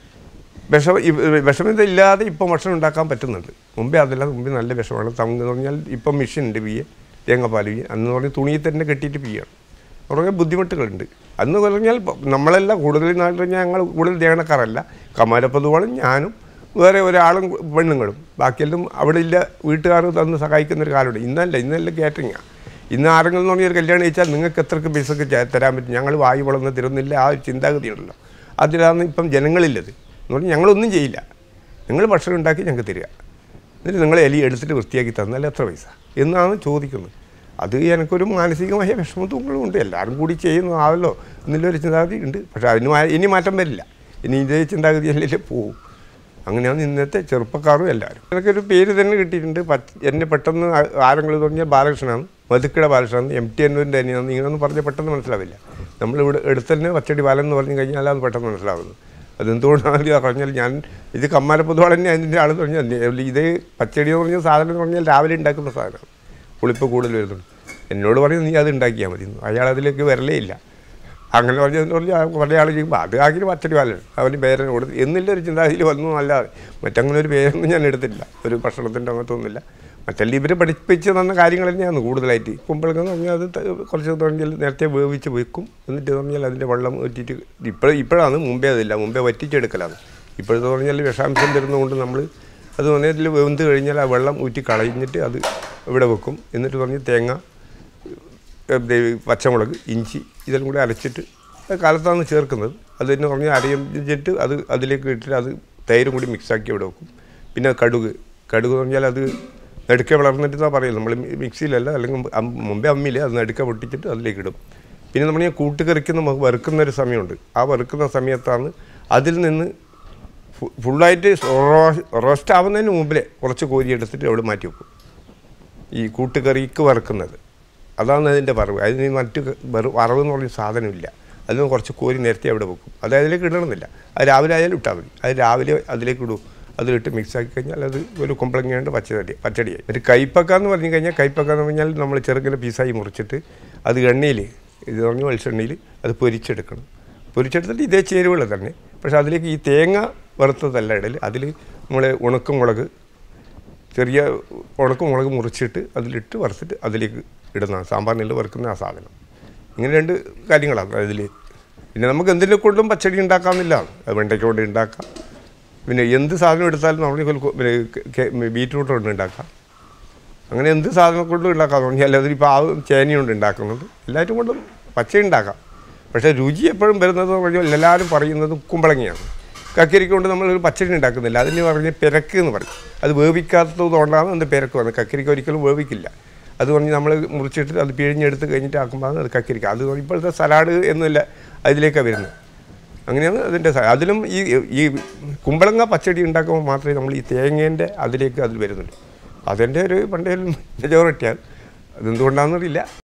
വിഷ വിഷമത ഇല്ലാതെ ഇപ്പം ഭക്ഷണം ഉണ്ടാക്കാൻ പറ്റുന്നുണ്ട് മുമ്പേ അതെല്ലാം മുമ്പേ നല്ല വിഷമാണ് തങ്ങ് എന്ന് പറഞ്ഞാൽ ഇപ്പം മെഷീൻ ഉണ്ട് പിയെ തേങ്ങാപ്പാൽ പിയെ അന്ന് പറഞ്ഞാൽ തുണിയിൽ തന്നെ കെട്ടിയിട്ട് പിയാണ് കുറേ ബുദ്ധിമുട്ടുകളുണ്ട് അന്ന് പറഞ്ഞാൽ ഇപ്പം നമ്മളെല്ലാം കൂടുതൽ നാട്ടിൽ പറഞ്ഞാൽ ഞങ്ങൾ കൂടുതൽ ദേവണക്കാരല്ല കമാരപ്പതുവാളും ഞാനും വേറെ ഒരാളും പെണ്ണുങ്ങളും ബാക്കിയെല്ലാം അവിടെ ഇല്ല വീട്ടുകാർ തന്ന് സഹായിക്കുന്ന ഒരു കാലമുണ്ട് ഇന്നല്ല ഇന്നെല്ലാം കാറ്ററിങ്ങാണ് ഇന്ന് ആരെങ്കിലും എന്ന് പറഞ്ഞാൽ ഒരു കല്യാണം കഴിച്ചാൽ നിങ്ങൾക്ക് എത്രക്ക് പൈസക്ക് ചെ- തരാൻ പറ്റും ഞങ്ങൾ വായു വളർന്ന് തരുന്നില്ല ആ ഒരു ചിന്താഗതിയുണ്ടല്ലോ അതിലാണ് ഇപ്പം ജനങ്ങളില്ലത് എന്ന് പറഞ്ഞാൽ ഞങ്ങളൊന്നും ചെയ്യില്ല നിങ്ങൾ ഭക്ഷണം ഉണ്ടാക്കി ഞങ്ങൾക്ക് തരിക എന്നിട്ട് നിങ്ങൾ എലി എടുത്തിട്ട് വൃത്തിയാക്കി തന്നാൽ എത്ര പൈസ എന്നാണ് ചോദിക്കുന്നത് അത് എനിക്കൊരു മാനസികമായ വിഷമത്തുകളും ഉണ്ട് എല്ലാവരും കൂടി ചെയ്യുന്നതാണല്ലോ എന്നുള്ളൊരു ചിന്താഗതി ഉണ്ട് പക്ഷേ അതിന് മാ- ഇനി മാറ്റം വരില്ല ഇനി ഇതേ ചിന്താഗതിയല്ലേ പോവും അങ്ങനെയാണ് ഇന്നത്തെ ചെറുപ്പക്കാരും എല്ലാവരും എനിക്കൊരു പേര് തന്നെ കിട്ടിയിട്ടുണ്ട് പച്ച എന്നെ പെട്ടെന്ന് ആ- ആരെങ്കിലും പറഞ്ഞാൽ ബാലകൃഷ്ണനാണ് മധുക്കട ബാലകൃഷ്ണൻ എം ടി എന്നൂരിൻ്റെ തന്നെയാണ് ഇങ്ങനെയൊന്നും പറഞ്ഞാൽ പെട്ടെന്ന് മനസ്സിലാവില്ല നമ്മളിവിടെ എടുത്ത് തന്നെ പച്ചടി ബാലൻ എന്ന് പറഞ്ഞു കഴിഞ്ഞാൽ അത് പെട്ടെന്ന് മനസ്സിലാവുന്നത് അതെന്തുകൊണ്ടാണ് പറഞ്ഞാൽ ഞാൻ ഇത് കമ്മാരപ്പൊതുവാൾ തന്നെ അതിൻ്റെ ആൾ പറഞ്ഞാൽ ഇത് പച്ചടി എന്ന് പറഞ്ഞ സാധനം എന്ന് പറഞ്ഞാൽ രാവിലെ ഉണ്ടാക്കുന്ന സാധനമാണ് പുളിപ്പ് കൂടുതൽ വരുന്നുണ്ട് എന്നോട് പറയും നീ അത് ഉണ്ടാക്കിയാൽ മതി എന്ന്. അയാൾ അതിലേക്ക് വരലേ ഇല്ല അങ്ങനെ പറഞ്ഞതെന്ന് പറഞ്ഞാൽ കുറേ ആൾ ചെയ്യുമ്പോൾ അത് ആക്കി പച്ചടി പാലാണ് അവന് പേരന് കൊടുത്ത് എന്നില്ലൊരു ചിന്താഗതിയിൽ വന്നു അല്ലാതെ മറ്റങ്ങനെ ഒരു പേരൊന്നും ഞാൻ എടുത്തില്ല ഒരു ഭക്ഷണത്തിൻ്റെ അങ്ങനത്തെ ഒന്നുമില്ല മറ്റെല്ലാം ഇവർ പഠിപ്പിച്ച് തന്ന കാര്യങ്ങൾ തന്നെയാണ് കൂടുതലായിട്ട് കുമ്പളങ്ങ എന്ന് പറഞ്ഞാൽ അത് ത- കുറച്ച് പറഞ്ഞാൽ നേരത്തെ വേവിച്ച് വെക്കും എന്നിട്ട് പറഞ്ഞാൽ അതിൻ്റെ വെള്ളം ഊറ്റിയിട്ട് ഇപ്പോൾ ഇപ്പോഴാണ് മുമ്പേ അതില്ല മുമ്പേ വറ്റിച്ചെടുക്കലാണ് ഇപ്പോഴത്തെ പറഞ്ഞാൽ വിഷാംശം തരുന്നതുകൊണ്ട് നമ്മൾ അത് പറഞ്ഞാൽ വെന്ത് കഴിഞ്ഞാൽ ആ വെള്ളം ഊറ്റി കളഞ്ഞിട്ട് അത് ഇവിടെ വെക്കും എന്നിട്ട് പറഞ്ഞ് തേങ്ങ ദേ പച്ചമുളക് ഇഞ്ചി ഇതെല്ലാം കൂടി അരച്ചിട്ട് അത് കാലത്താണ് ചേർക്കുന്നത് അത് എന്ന് പറഞ്ഞാൽ അരയിച്ചിട്ട് അത് അതിലേക്ക് ഇട്ടിട്ട് അത് തൈരും കൂടി മിക്സാക്കി ഇവിടെ വെക്കും പിന്നെ കടുക് കടുക് എന്ന് പറഞ്ഞാൽ അത് നടുക്കെ വളർന്നിട്ട് എന്നാ പറയുന്നത് നമ്മൾ മിക്സിയിലല്ല അല്ലെങ്കിൽ അം- മുമ്പേ അമ്മിയില്ല അത് നടുക്കെ പൊട്ടിച്ചിട്ട് അതിലേക്ക് ഇടും പിന്നെ നമ്മൾ ഈ കൂട്ടുകറിക്ക് നമുക്ക് വറുക്കുന്ന ഒരു സമയമുണ്ട് ആ വറുക്കുന്ന സമയത്താണ് അതിൽ നിന്ന് ഫു- ഫുള്ളായിട്ട് റോസ്റ്റ് ആവുന്നതിന് മുമ്പിലേ കുറച്ച് കോരി എടുത്തിട്ട് അവിടെ മാറ്റി വെക്കും ഈ കൂട്ടുകറിക്ക് വറുക്കുന്നത് അതാണ് അതിൻ്റെ വറവ് അതിന് മറ്റ് ക- വറു വറവ് എന്ന് പറഞ്ഞ സാധനമില്ല അതിന് കുറച്ച് കോരി നേരത്തെ അവിടെ വെക്കും അത് അതിലേക്ക് ഇടണമെന്നില്ല അത് രാവിലെ ആയാലും ഇട്ടാൽ മതി അത് രാവിലെ അതിലേക്ക് ഇടൂ അതിലിട്ട് മിക്സ് ആക്കി കഴിഞ്ഞാൽ അത് ഒരു കുമ്പളങ്ങയുണ്ട് പച്ചടി പച്ചടിയായി ഒരു കൈപ്പക്ക എന്ന് പറഞ്ഞു കഴിഞ്ഞാൽ കൈപ്പക്ക എന്ന് പറഞ്ഞാൽ നമ്മൾ ചെറുക്കിൻ്റെ പീസായി മുറിച്ചിട്ട് അത് എണ്ണയിൽ ഇത് പറഞ്ഞ വെളിച്ചെണ്ണയിൽ അത് പൊരിച്ചെടുക്കണം പൊരിച്ചെടുത്തിട്ട് ഇതേ ചേരുവകൾ തന്നെ പക്ഷേ അതിലേക്ക് ഈ തേങ്ങ വറുത്തതല്ല ഇടൽ അതിൽ നമ്മൾ ഉണക്കമുളക് ചെറിയ ഉണക്ക മുളക് മുറിച്ചിട്ട് അതിലിട്ട് വറുത്തിട്ട് അതിലേക്ക് ഇടുന്നതാണ് സാമ്പാറിനിൽ വറുക്കുന്ന ആ സാധനം ഇങ്ങനെ രണ്ട് കാര്യങ്ങളാണ് അതിൽ പിന്നെ നമുക്ക് എന്തിനെ കൊണ്ടും പച്ചടി ഉണ്ടാക്കാമെന്നില്ല അത് വെണ്ടയ്ക്ക കൊണ്ട് ഉണ്ടാക്കാം പിന്നെ എന്ത് സാധനം എടുത്താലും നമ്മൾ പിന്നെ കെ- ബീറ്റ്റൂട്ട് കൊണ്ട് ഉണ്ടാക്കാം അങ്ങനെ എന്ത് സാധനം കൊണ്ടും ഉണ്ടാക്കാം പറഞ്ഞാൽ അതിലിപ്പോൾ ആ ചേന കൊണ്ട് ഉണ്ടാക്കുന്നുണ്ട് എല്ലാവരും കൊണ്ടും പച്ച ഉണ്ടാക്കാം പക്ഷേ രുചി എപ്പോഴും വരുന്നത് പറഞ്ഞാൽ എല്ലാവരും പറയുന്നത് കുമ്പളങ്ങയാണ് കക്കരിക്ക കൊണ്ട് നമ്മൾ ഒരു പച്ചടി ഉണ്ടാക്കുന്നില്ല അതിന് പറഞ്ഞ് പിരക്ക് എന്ന് പറയും അത് വേവിക്കാത്തത് കൊണ്ടാണ് അതിൻ്റെ പിരക്ക് വന്നത് കക്കരിക്ക ഒരിക്കലും വേവിക്കില്ല അത് പറഞ്ഞ് നമ്മൾ മുറിച്ചിട്ട് അത് പിഴിഞ്ഞെടുത്ത് കഴിഞ്ഞിട്ട് ആക്കുമ്പോൾ അത് കക്കരിക്ക അത് ഇപ്പോഴത്തെ സലാഡ് എന്നില്ല അതിലേക്കാണ് വരുന്നത് അങ്ങനെയാണ് അതിൻ്റെ സ- അതിലും ഈ ഈ കുമ്പളങ്ങ പച്ചടി ഉണ്ടാക്കുമ്പോൾ മാത്രമേ നമ്മൾ ഈ തേങ്ങേൻ്റെ അതിലേക്ക് അതിൽ വരുന്നുള്ളൂ അതിൻ്റെ ഒരു പണ്ടേ മെജോറിറ്റിയാണ് അതെന്തുകൊണ്ടാണെന്നറിയില്ല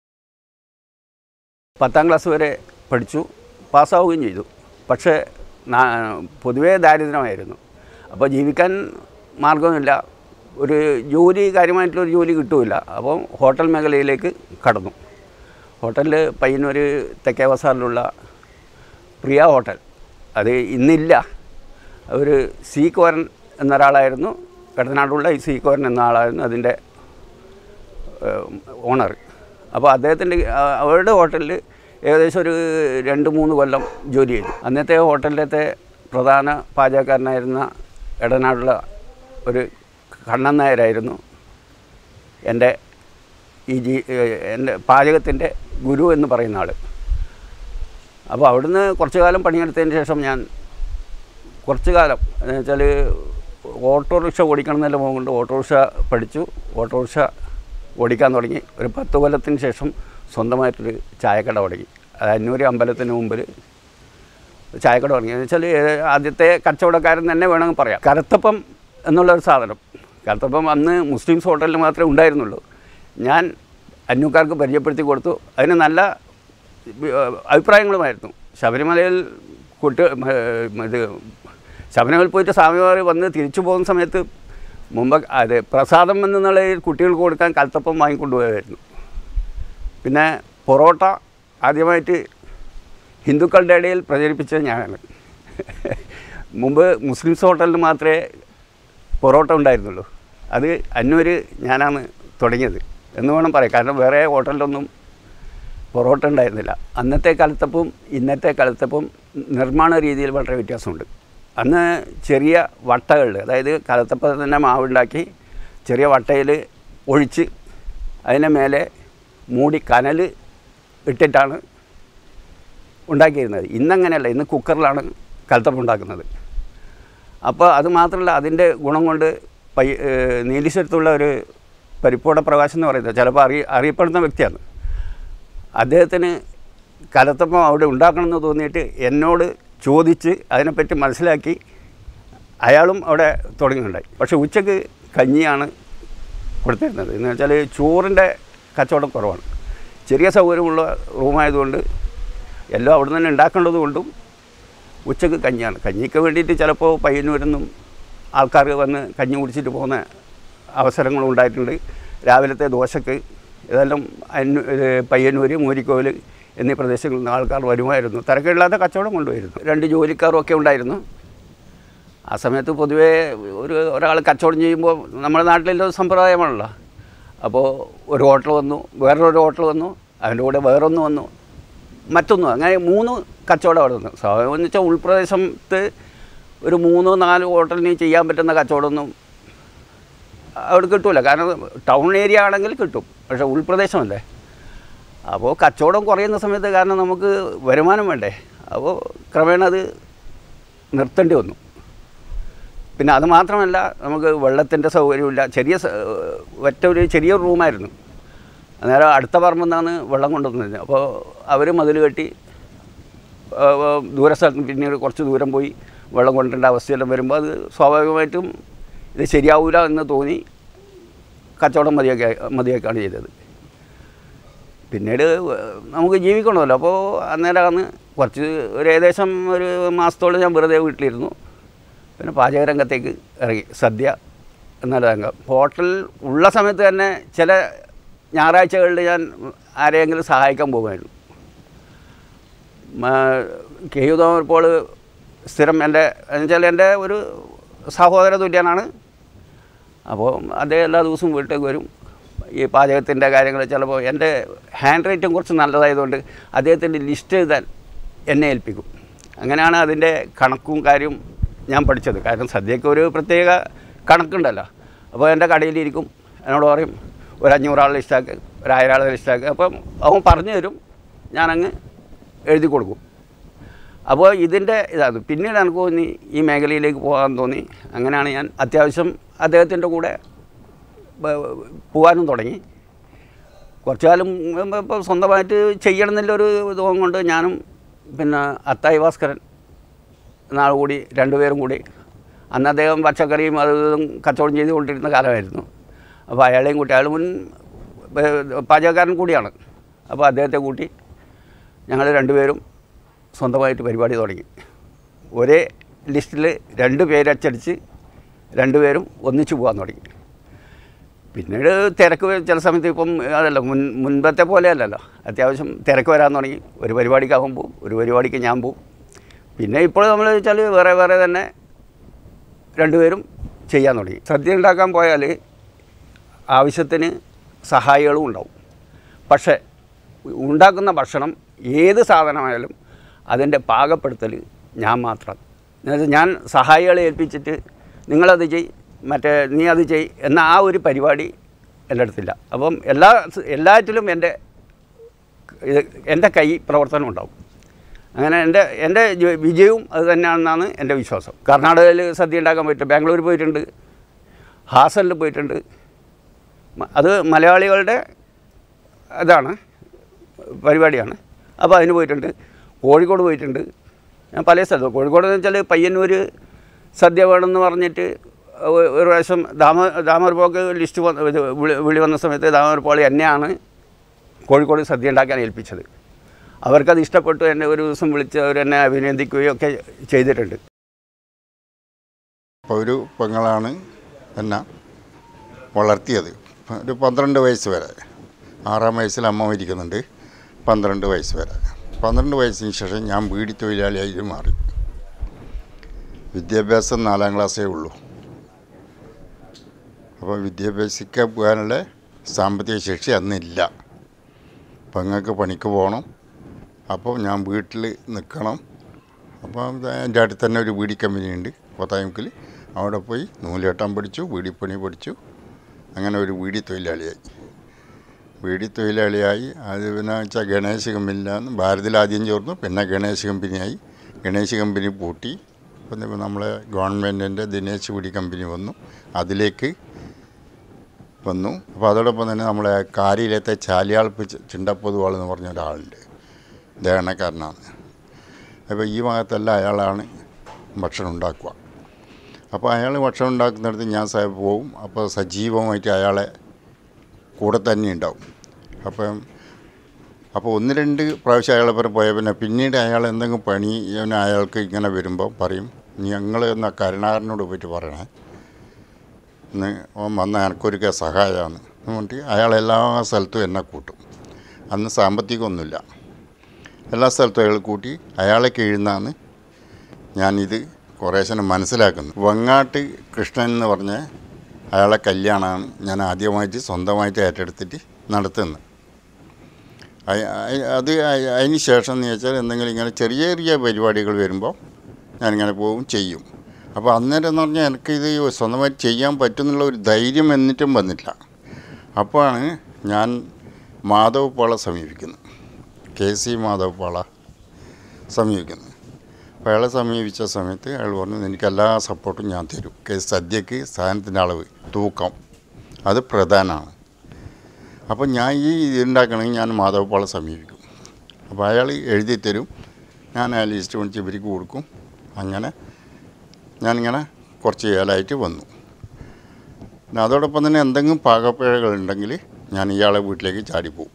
പത്താം ക്ലാസ് വരെ പഠിച്ചു പാസ്സാവുകയും ചെയ്തു പക്ഷേ നാ- പൊതുവേ ദാരിദ്ര്യമായിരുന്നു അപ്പോൾ ജീവിക്കാൻ മാർഗമില്ല ഒരു ജോലി കാര്യമായിട്ടുള്ളൊരു ജോലി കിട്ടുമില്ല അപ്പം ഹോട്ടൽ മേഖലയിലേക്ക് കടന്നു ഹോട്ടലിൽ പയ്യന്നൂർ തെക്കേ ബസാറിലുള്ള പ്രിയ ഹോട്ടൽ അത് ഇന്നില്ല ഒരു സി കോരൻ എന്നൊരാളായിരുന്നു കടനാടുള്ള ഈ സി കോരൻ എന്ന ആളായിരുന്നു അതിൻ്റെ ഓണർ അപ്പോൾ അദ്ദേഹത്തിൻ്റെ അവരുടെ ഹോട്ടലിൽ ഏകദേശം ഒരു രണ്ട് മൂന്ന് കൊല്ലം ജോലി ചെയ്തു അന്നത്തെ ഹോട്ടലിലത്തെ പ്രധാന പാചകക്കാരനായിരുന്ന എടനാടുള്ള ഒരു കണ്ണൻ നായരായിരുന്നു എൻ്റെ ഈ ജീ എൻ്റെ പാചകത്തിൻ്റെ ഗുരു എന്ന് പറയുന്ന ആൾ അപ്പോൾ അവിടുന്ന് കുറച്ച് കാലം പണിയെടുത്തതിന് ശേഷം ഞാൻ കുറച്ച് കാലം എന്ന് വെച്ചാൽ ഓട്ടോറിക്ഷ ഓടിക്കണം എന്നുള്ള മോഹം കൊണ്ട് ഓട്ടോറിക്ഷ പഠിച്ചു ഓട്ടോറിക്ഷ ഓടിക്കാൻ തുടങ്ങി ഒരു പത്ത് കൊല്ലത്തിന് ശേഷം സ്വന്തമായിട്ടൊരു ചായക്കട തുടങ്ങി അത് അന്നൂര് അമ്പലത്തിന് മുമ്പിൽ ചായക്കട തുടങ്ങി എന്ന് വെച്ചാൽ ആദ്യത്തെ കച്ചവടക്കാരൻ തന്നെ വേണമെങ്കിൽ പറയാം കരത്തപ്പം എന്നുള്ളൊരു സാധനം കരത്തപ്പം അന്ന് മുസ്ലിംസ് ഹോട്ടലിൽ മാത്രമേ ഉണ്ടായിരുന്നുള്ളൂ ഞാൻ അന്യക്കാർക്ക് പരിചയപ്പെടുത്തി കൊടുത്തു അതിന് നല്ല ഏഹ്, അഭിപ്രായങ്ങളുമായിരുന്നു ശബരിമലയിൽ കുട്ടി ഏഹ്, ഇത് ശബരിമലയിൽ പോയിട്ട് സ്വാമിമാർ വന്ന് തിരിച്ചു പോകുന്ന സമയത്ത് മുമ്പ് അത് പ്രസാദം എന്നുള്ള കുട്ടികൾക്ക് കൊടുക്കാൻ കലത്തപ്പം വാങ്ങിക്കൊണ്ടുപോയായിരുന്നു പിന്നെ പൊറോട്ട ആദ്യമായിട്ട് ഹിന്ദുക്കളുടെ ഇടയിൽ പ്രചരിപ്പിച്ചത് ഞാനാണ് മുമ്പ് മുസ്ലിംസ് ഹോട്ടലിൽ മാത്രമേ പൊറോട്ട ഉണ്ടായിരുന്നുള്ളൂ അത് അന്നൂര് ഞാനാണ് തുടങ്ങിയത് എന്ന് വേണം പറയാം കാരണം വേറെ ഹോട്ടലിലൊന്നും പൊറോട്ട ഉണ്ടായിരുന്നില്ല അന്നത്തെ കലത്തപ്പവും ഇന്നത്തെ കലത്തപ്പവും നിർമ്മാണ രീതിയിൽ വളരെ വ്യത്യാസമുണ്ട് അന്ന് ചെറിയ വട്ടകളിൽ അതായത് കലത്തപ്പം തന്നെ മാവുണ്ടാക്കി ചെറിയ വട്ടയിൽ ഒഴിച്ച് അതിൻ്റെ മേലെ മൂടി കനൽ ഇട്ടിട്ടാണ് ഉണ്ടാക്കിയിരുന്നത് ഇന്നങ്ങനെയല്ല ഇന്ന് കുക്കറിലാണ് കലത്തപ്പം ഉണ്ടാക്കുന്നത് അപ്പോൾ അത് മാത്രമല്ല അതിൻ്റെ ഗുണം കൊണ്ട് പൈ ഏഹ് നീലിശ്വരത്തുള്ള ഒരു പരിപ്പോട പ്രകാശം എന്ന് പറയുന്നത് ചിലപ്പോൾ അറിയ അറിയപ്പെടുന്ന വ്യക്തിയാണ് അദ്ദേഹത്തിന് കലത്തപ്പം അവിടെ ഉണ്ടാക്കണമെന്ന് തോന്നിയിട്ട് എന്നോട് ചോദിച്ച് അതിനെപ്പറ്റി മനസ്സിലാക്കി അയാളും അവിടെ തുടങ്ങിയിട്ടുണ്ടായി പക്ഷേ ഉച്ചയ്ക്ക് കഞ്ഞിയാണ് കൊടുത്തിരുന്നത് എന്ന് വെച്ചാൽ ചോറിൻ്റെ കച്ചവടം കുറവാണ് ചെറിയ സൗകര്യമുള്ള റൂമായതുകൊണ്ട് എല്ലാം അവിടെ നിന്ന് ഉണ്ടാക്കേണ്ടത് കൊണ്ടും ഉച്ചക്ക് കഞ്ഞിയാണ് കഞ്ഞിക്ക് വേണ്ടിയിട്ട് ചിലപ്പോൾ പയ്യന്നൂരിൽ ആൾക്കാർ വന്ന് കഞ്ഞി കുടിച്ചിട്ട് പോകുന്ന അവസരങ്ങളും ഉണ്ടായിട്ടുണ്ട് രാവിലത്തെ ദോശക്ക് ഇതെല്ലാം അന്നു ഇത് പയ്യന്നൂർ മൂരിക്കോല് എന്നീ പ്രദേശങ്ങളിൽ നിന്ന് ആൾക്കാർ വരുമായിരുന്നു തിരക്കില്ലാത്ത കച്ചവടം കൊണ്ടുവരുന്നു രണ്ട് ജോലിക്കാരും ഒക്കെ ഉണ്ടായിരുന്നു ആ സമയത്ത് പൊതുവേ ഒരു ഒരാൾ കച്ചവടം ചെയ്യുമ്പോൾ നമ്മുടെ നാട്ടിലുള്ള സമ്പ്രദായമാണല്ലോ അപ്പോൾ ഒരു ഹോട്ടൽ വന്നു വേറൊരു ഹോട്ടൽ വന്നു അതിൻ്റെ കൂടെ വേറൊന്ന് വന്നു മറ്റൊന്ന് അങ്ങനെ മൂന്ന് കച്ചവടം അവിടെ വന്നു സ്വാഭാവികം എന്ന് വെച്ചാൽ ഉൾപ്രദേശത്ത് ഒരു മൂന്നോ നാലോ ഹോട്ടലിന് ചെയ്യാൻ പറ്റുന്ന കച്ചവടമൊന്നും അവിടെ കിട്ടൂല കാരണം ടൗൺ ഏരിയ ആണെങ്കിൽ കിട്ടും പക്ഷേ ഉൾപ്രദേശമല്ലേ അപ്പോൾ കച്ചവടം കുറയുന്ന സമയത്ത് കാരണം നമുക്ക് വരുമാനം വേണ്ടേ അപ്പോൾ ക്രമേണ അത് നിർത്തേണ്ടി വന്നു പിന്നെ അത് മാത്രമല്ല നമുക്ക് വെള്ളത്തിൻ്റെ സൗകര്യമില്ല ചെറിയ സ- ഒറ്റ ഒരു ചെറിയ റൂമായിരുന്നു അന്നേരം അടുത്ത പറമ്പിൽ നിന്നാണ് വെള്ളം കൊണ്ടുവന്നത് അപ്പോൾ അവർ മതിൽ കെട്ടി ആ, ആ, ദൂര സ്ഥലത്ത് പിന്നീട് കുറച്ച് ദൂരം പോയി വെള്ളം കൊണ്ടുവരേണ്ട അവസ്ഥയെല്ലാം വരുമ്പോൾ അത് സ്വാഭാവികമായിട്ടും ഇത് ശരിയാവില്ല എന്ന് തോന്നി കച്ചവടം മതിയാക്കി മതിയാക്കുകയാണ് ചെയ്തത് പിന്നീട് നമുക്ക് ജീവിക്കണമല്ലോ അപ്പോൾ അന്നേരമാണ് കുറച്ച് ഒരു ഏകദേശം ഒരു മാസത്തോളം ഞാൻ വെറുതെ വീട്ടിലിരുന്നു പിന്നെ പാചക രംഗത്തേക്ക് ഇറങ്ങി സദ്യ എന്നുള്ള രംഗം ഹോട്ടൽ ഉള്ള സമയത്ത് തന്നെ ചില ഞായറാഴ്ചകളിൽ ഞാൻ ആരെയെങ്കിലും സഹായിക്കാൻ പോകുമായിരുന്നു കെ യു തോമപ്പോൾ സ്ഥിരം എൻ്റെ എന്നുവെച്ചാൽ എൻ്റെ ഒരു സഹോദര തുല്യനാണ് അപ്പോൾ അദ്ദേഹം എല്ലാ ദിവസവും വീട്ടിലേക്ക് വരും ഈ പാചകത്തിൻ്റെ കാര്യങ്ങൾ ചിലപ്പോൾ എൻ്റെ ഹാൻഡ് റൈറ്റും കുറച്ച് നല്ലതായതുകൊണ്ട് അദ്ദേഹത്തിൻ്റെ ലിസ്റ്റ് എഴുതാൻ എന്നെ ഏൽപ്പിക്കും അങ്ങനെയാണ് അതിൻ്റെ കണക്കും കാര്യവും ഞാൻ പഠിച്ചത് കാരണം സദ്യക്ക് ഒരു പ്രത്യേക കണക്കുണ്ടല്ലോ അപ്പോൾ എൻ്റെ കടയിലിരിക്കും എന്നോട് പറയും ഒരു അഞ്ഞൂറാളെ ലിസ്റ്റാക്ക് ഒരു ആയിരം ആളെ ലിസ്റ്റാക്ക് അപ്പം അവൻ പറഞ്ഞു തരും ഞാനങ്ങ് എഴുതി കൊടുക്കും അപ്പോൾ ഇതിൻ്റെ ഇതാണ് പിന്നീട് എനിക്ക് തോന്നി ഈ മേഖലയിലേക്ക് പോകാൻ തോന്നി അങ്ങനെയാണ് ഞാൻ അത്യാവശ്യം അദ്ദേഹത്തിൻ്റെ കൂടെ ബ- പോകാനും തുടങ്ങി കുറച്ചു കാലം ഇപ്പോൾ സ്വന്തമായിട്ട് ചെയ്യണം എന്നുള്ളൊരു ഇതും കൊണ്ട് ഞാനും പിന്നെ അത്തായി ഭാസ്കരൻ നാൾ കൂടി രണ്ടുപേരും കൂടി അന്ന് അദ്ദേഹം പച്ചക്കറിയും അത് ഇതും കച്ചവടം ചെയ്തുകൊണ്ടിരുന്ന കാലമായിരുന്നു അപ്പോൾ അയാളെയും കൂട്ടി അയാൾ മുൻ ഏ, പാചകക്കാരൻ കൂടിയാണ് അപ്പോൾ അദ്ദേഹത്തെ കൂട്ടി ഞങ്ങൾ രണ്ടുപേരും സ്വന്തമായിട്ട് പരിപാടി തുടങ്ങി ഒരേ ലിസ്റ്റിൽ രണ്ട് പേരച്ചടിച്ച് രണ്ടുപേരും ഒന്നിച്ചു പോകാൻ തുടങ്ങി പിന്നീട് തിരക്ക് വ- ചില സമയത്ത് ഇപ്പം അതല്ല മുൻ മുൻപത്തെ പോലെ അല്ലല്ലോ അത്യാവശ്യം തിരക്ക് വരാൻ തുടങ്ങി ഒരു പരിപാടിക്ക് അവൻ പോവും ഒരു പരിപാടിക്ക് ഞാൻ പോവും പിന്നെ ഇപ്പോൾ നമ്മൾ വെച്ചാൽ വേറെ വേറെ തന്നെ രണ്ടുപേരും ചെയ്യാൻ തുടങ്ങി സദ്യ ഉണ്ടാക്കാൻ പോയാൽ ആവശ്യത്തിന് സഹായികളും ഉണ്ടാവും പക്ഷേ ഉണ്ടാക്കുന്ന ഭക്ഷണം ഏത് സാധനമായാലും അതിൻ്റെ പാകപ്പെടുത്തൽ ഞാൻ മാത്രം എന്നുവെച്ചാൽ ഞാൻ സഹായികളെ ഏൽപ്പിച്ചിട്ട് നിങ്ങളത് ചെയ് മറ്റേ നീ അത് ചെയ് എന്ന ആ ഒരു പരിപാടി എൻ്റെ അടുത്തില്ല അപ്പം എല്ലാ എല്ലാറ്റിലും എൻ്റെ ഇത് എൻ്റെ കൈ പ്രവർത്തനം ഉണ്ടാവും അങ്ങനെ എൻ്റെ എൻ്റെ ജ- വിജയവും അത് തന്നെയാണെന്നാണ് എൻ്റെ വിശ്വാസം കർണാടകയിൽ സദ്യ ഉണ്ടാക്കാൻ പോയിട്ട് ബാംഗ്ലൂർ പോയിട്ടുണ്ട് ഹാസനിൽ പോയിട്ടുണ്ട് മ- അത് മലയാളികളുടെ ഇതാണ് പരിപാടിയാണ് അപ്പോൾ അതിന് പോയിട്ടുണ്ട് കോഴിക്കോട് പോയിട്ടുണ്ട് ഞാൻ പല സ്ഥലത്തും കോഴിക്കോട് എന്ന് വെച്ചാൽ പയ്യന്നൂർ സദ്യ വേണമെന്ന് പറഞ്ഞിട്ട് ഒ- ഒരു പ്രാവശ്യം ദാമ ദാമോർ പോക്ക് ലിസ്റ്റ് വന്ന് ഇത് വിളി വിളി വന്ന സമയത്ത് ദാമോർ പോൾ എന്നെയാണ് കോഴിക്കോട് സദ്യ ഉണ്ടാക്കാൻ ഏൽപ്പിച്ചത് അവർക്കത് ഇഷ്ടപ്പെട്ടു എന്നെ ഒരു ദിവസം വിളിച്ച് അവർ എന്നെ അഭിനന്ദിക്കുകയും ഒക്കെ ചെയ്തിട്ടുണ്ട് അപ്പോൾ ഒരു പെങ്ങളാണ് എന്നെ വളർത്തിയത് ഒരു പന്ത്രണ്ട് വയസ്സ് വരെ ആറാം വയസ്സിൽ അമ്മ മരിക്കുന്നുണ്ട് പന്ത്രണ്ട് വയസ്സ് വരെ പന്ത്രണ്ട് വയസ്സിന് ശേഷം ഞാൻ വീടി തൊഴിലാളിയായി മാറി വിദ്യാഭ്യാസം നാലാം ക്ലാസ്സേ ഉള്ളൂ അപ്പോൾ വിദ്യാഭ്യാസിക്കാൻ പോകാനുള്ള സാമ്പത്തിക ശേഷി അന്നില്ല പെങ്ങൾക്ക് പണിക്ക് പോകണം അപ്പോൾ ഞാൻ വീട്ടിൽ നിൽക്കണം അപ്പം എൻ്റെ അടുത്ത് തന്നെ ഒരു വീടി കമ്പനി ഉണ്ട് കോത്തായമുക്കിൽ അവിടെ പോയി നൂലേട്ടാൻ പഠിച്ചു വീടിപ്പണി പഠിച്ചു അങ്ങനെ ഒരു വീടി തൊഴിലാളിയായി വീടി തൊഴിലാളിയായി അത് പിന്നെ വെച്ചാൽ ഗണേശ് കമ്പനിയിലാണ് ഭാരതിൽ ആദ്യം ചേർന്നു പിന്നെ ഗണേശ് കമ്പനിയായി ഗണേശ് കമ്പനി പൂട്ടി പിന്നെ നമ്മളെ ഗവൺമെൻറ്റിൻ്റെ ദിനേശ് വീടി കമ്പനി വന്നു അതിലേക്ക് വന്നു അപ്പോൾ അതോടൊപ്പം തന്നെ നമ്മളെ കാരിയിലത്തെ ചാലിയാൾപ്പ് ചിണ്ടപ്പൊതുവാൾ എന്ന് പറഞ്ഞ ഒരാളുണ്ട് ദേഹണക്കാരനാണ് അപ്പോൾ ഈ ഭാഗത്തെല്ലാം അയാളാണ് ഭക്ഷണം ഉണ്ടാക്കുക അപ്പോൾ അയാൾ ഭക്ഷണം ഉണ്ടാക്കുന്നിടത്ത് ഞാൻ സ പോവും അപ്പോൾ സജീവമായിട്ട് അയാളെ കൂടെ തന്നെ ഉണ്ടാവും അപ്പം അപ്പോൾ ഒന്ന് രണ്ട് പ്രാവശ്യം അയാളെ പുറം പോയ പിന്നെ പിന്നീട് അയാൾ എന്തെങ്കിലും പണി ഇവന് അയാൾക്ക് ഇങ്ങനെ വരുമ്പോൾ പറയും ഞങ്ങൾ എന്ന കരുണാകരനോട് പോയിട്ട് പറയണേ ഇന്ന് ഓൻ വന്ന എനിക്കൊരു സഹായമാണ് എന്നിട്ട് അയാൾ എല്ലാ സ്ഥലത്തും എന്നെ കൂട്ടും അന്ന് സാമ്പത്തികമൊന്നുമില്ല എല്ലാ സ്ഥലത്തും അയാൾ കൂട്ടി അയാളെ കീഴുന്നാണ് ഞാനിത് കുറേശ്ശെ മനസ്സിലാക്കുന്നത് വങ്ങാട്ട് കൃഷ്ണൻ എന്ന് പറഞ്ഞ അയാളെ കല്യാണമാണ് ഞാൻ ആദ്യമായിട്ട് സ്വന്തമായിട്ട് ഏറ്റെടുത്തിട്ട് നടത്തുന്നത് അയ- അയ- അത് അയ- അതിന് ശേഷം എന്ന് വെച്ചാൽ എന്തെങ്കിലും ഇങ്ങനെ ചെറിയ ചെറിയ പരിപാടികൾ വരുമ്പോൾ ഞാനിങ്ങനെ പോവും ചെയ്യും അപ്പോൾ അന്നേരം എന്ന് പറഞ്ഞാൽ എനിക്കിത് സ്വന്തമായിട്ട് ചെയ്യാൻ പറ്റുന്നുള്ള ഒരു ധൈര്യം എന്നിട്ടും വന്നിട്ടില്ല അപ്പോഴാണ് ഞാൻ മാധവ് പാള സമീപിക്കുന്നത് കെ സി മാധവ് പാള സമീപിക്കുന്നത് അപ്പോൾ അയാളെ സമീപിച്ച സമയത്ത് അയാൾ പറഞ്ഞു എനിക്ക് എല്ലാ സപ്പോർട്ടും ഞാൻ തരും കെ സദ്യക്ക് സാധനത്തിൻ്റെ അളവ് തൂക്കം അത് പ്രധാനമാണ് അപ്പോൾ ഞാൻ ഈ ഇതുണ്ടാക്കണമെങ്കിൽ ഞാൻ മാധവ് പാള സമീപിക്കും അപ്പോൾ അയാൾ എഴുതി തരും ഞാൻ ആ ലിസ്റ്റ് മേടിച്ച് ഇവർക്ക് കൊടുക്കും അങ്ങനെ ഞാനിങ്ങനെ കുറച്ച് കാലമായിട്ട് വന്നു പിന്നെ അതോടൊപ്പം തന്നെ എന്തെങ്കിലും പാകപ്പിഴകളുണ്ടെങ്കിൽ ഞാൻ ഇയാളെ വീട്ടിലേക്ക് ചാടിപ്പോവും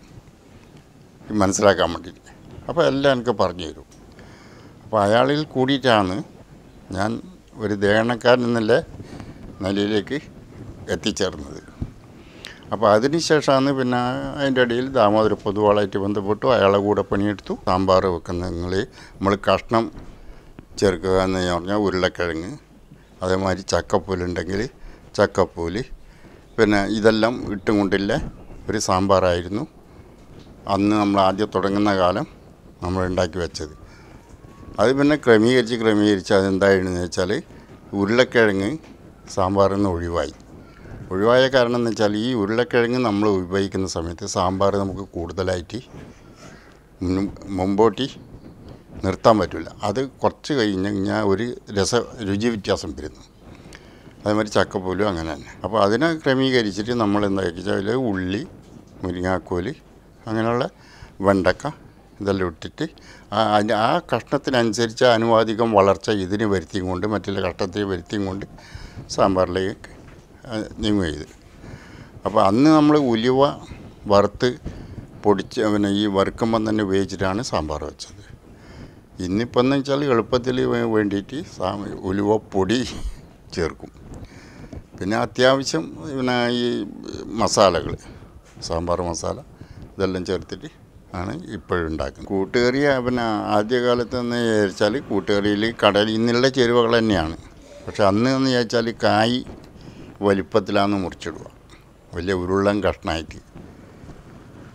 ഈ മനസ്സിലാക്കാൻ വേണ്ടിയിട്ട് അപ്പോൾ എല്ലാം എനിക്ക് പറഞ്ഞു തരും അപ്പോൾ അയാളിൽ കൂടിയിട്ടാണ് ഞാൻ ഒരു ദേഹണക്കാരൻ എന്നുള്ള നിലയിലേക്ക് എത്തിച്ചേർന്നത് അപ്പോൾ അതിന് ശേഷമാണ് പിന്നെ അതിൻ്റെ ഇടയിൽ ദാമോദര പൊതുവാളായിട്ട് ബന്ധപ്പെട്ടു അയാളെ കൂടെ പണിയെടുത്തു സാമ്പാർ വെക്കുന്നതിൽ നമ്മൾ കഷ്ണം ചേർക്കുക എന്ന് പറഞ്ഞാൽ ഉരുളക്കിഴങ്ങ് അതേമാതിരി ചക്കപ്പൂലുണ്ടെങ്കിൽ ചക്കപ്പൂല് പിന്നെ ഇതെല്ലാം ഇട്ടും കൊണ്ടില്ല ഒരു സാമ്പാറായിരുന്നു അന്ന് നമ്മൾ ആദ്യം തുടങ്ങുന്ന കാലം നമ്മൾ ഉണ്ടാക്കി വെച്ചത് അത് പിന്നെ ക്രമീകരിച്ച് ക്രമീകരിച്ച് അതെന്തായിരുന്നു വെച്ചാൽ ഉരുളക്കിഴങ്ങ് സാമ്പാറിൽ നിന്ന് ഒഴിവായി ഒഴിവായ കാരണം എന്ന് വെച്ചാൽ ഈ ഉരുളക്കിഴങ്ങ് നമ്മൾ ഉപയോഗിക്കുന്ന സമയത്ത് സാമ്പാർ നമുക്ക് കൂടുതലായിട്ട് മുന്നും- മുമ്പോട്ട് നിർത്താൻ പറ്റില്ല അത് കുറച്ച് കഴിഞ്ഞ് കഴിഞ്ഞാൽ ഒരു രസ രുചി വ്യത്യാസം വരുന്നു അതേമാതിരി ചക്കപ്പോലും അങ്ങനെ തന്നെ അപ്പോൾ അതിനെ ക്രമീകരിച്ചിട്ട് നമ്മൾ എന്താ വെച്ചാൽ ഉള്ളി മുരിങ്ങാക്കോല് അങ്ങനെയുള്ള വെണ്ടക്ക ഇതെല്ലാം ഇട്ടിട്ട് ആ അതിൻ്റെ ആ കഷ്ണത്തിനനുസരിച്ച് ആനുപാതികം വളർച്ച ഇതിന് വരുത്തിയും കൊണ്ട് മറ്റുള്ള കഷ്ണത്തിന് വരുത്തിയും കൊണ്ട് സാമ്പാറിലേക്ക് നീങ്ങുക ചെയ്ത് അപ്പോൾ അന്ന് നമ്മൾ ഉലുവ വറുത്ത് പൊടിച്ച് പിന്നെ ഈ വറുക്കുമ്പം തന്നെ ഉപയോഗിച്ചിട്ടാണ് സാമ്പാർ വെച്ചത് ഇന്നിപ്പം എന്ന് വെച്ചാൽ എളുപ്പത്തിൽ വേ- വേണ്ടിയിട്ട് സാ ഉലുവ പൊടി ചേർക്കും പിന്നെ അത്യാവശ്യം പിന്നെ ഈ മസാലകൾ സാമ്പാർ മസാല ഇതെല്ലാം ചേർത്തിട്ട് ആണ് ഇപ്പോഴും ഉണ്ടാക്കുന്നത് കൂട്ടുകറി പിന്നെ ആദ്യകാലത്ത് എന്ന് വിചാരിച്ചാൽ കൂട്ടുകറിയിൽ കടലിൽ നിന്നുള്ള ചേരുവകൾ തന്നെയാണ് പക്ഷെ അന്ന് എന്ന് വിചാരിച്ചാൽ കായ് വലിപ്പത്തിലാണ് മുറിച്ചിടുക വലിയ ഉരുളൻ കഷ്ണമായിട്ട്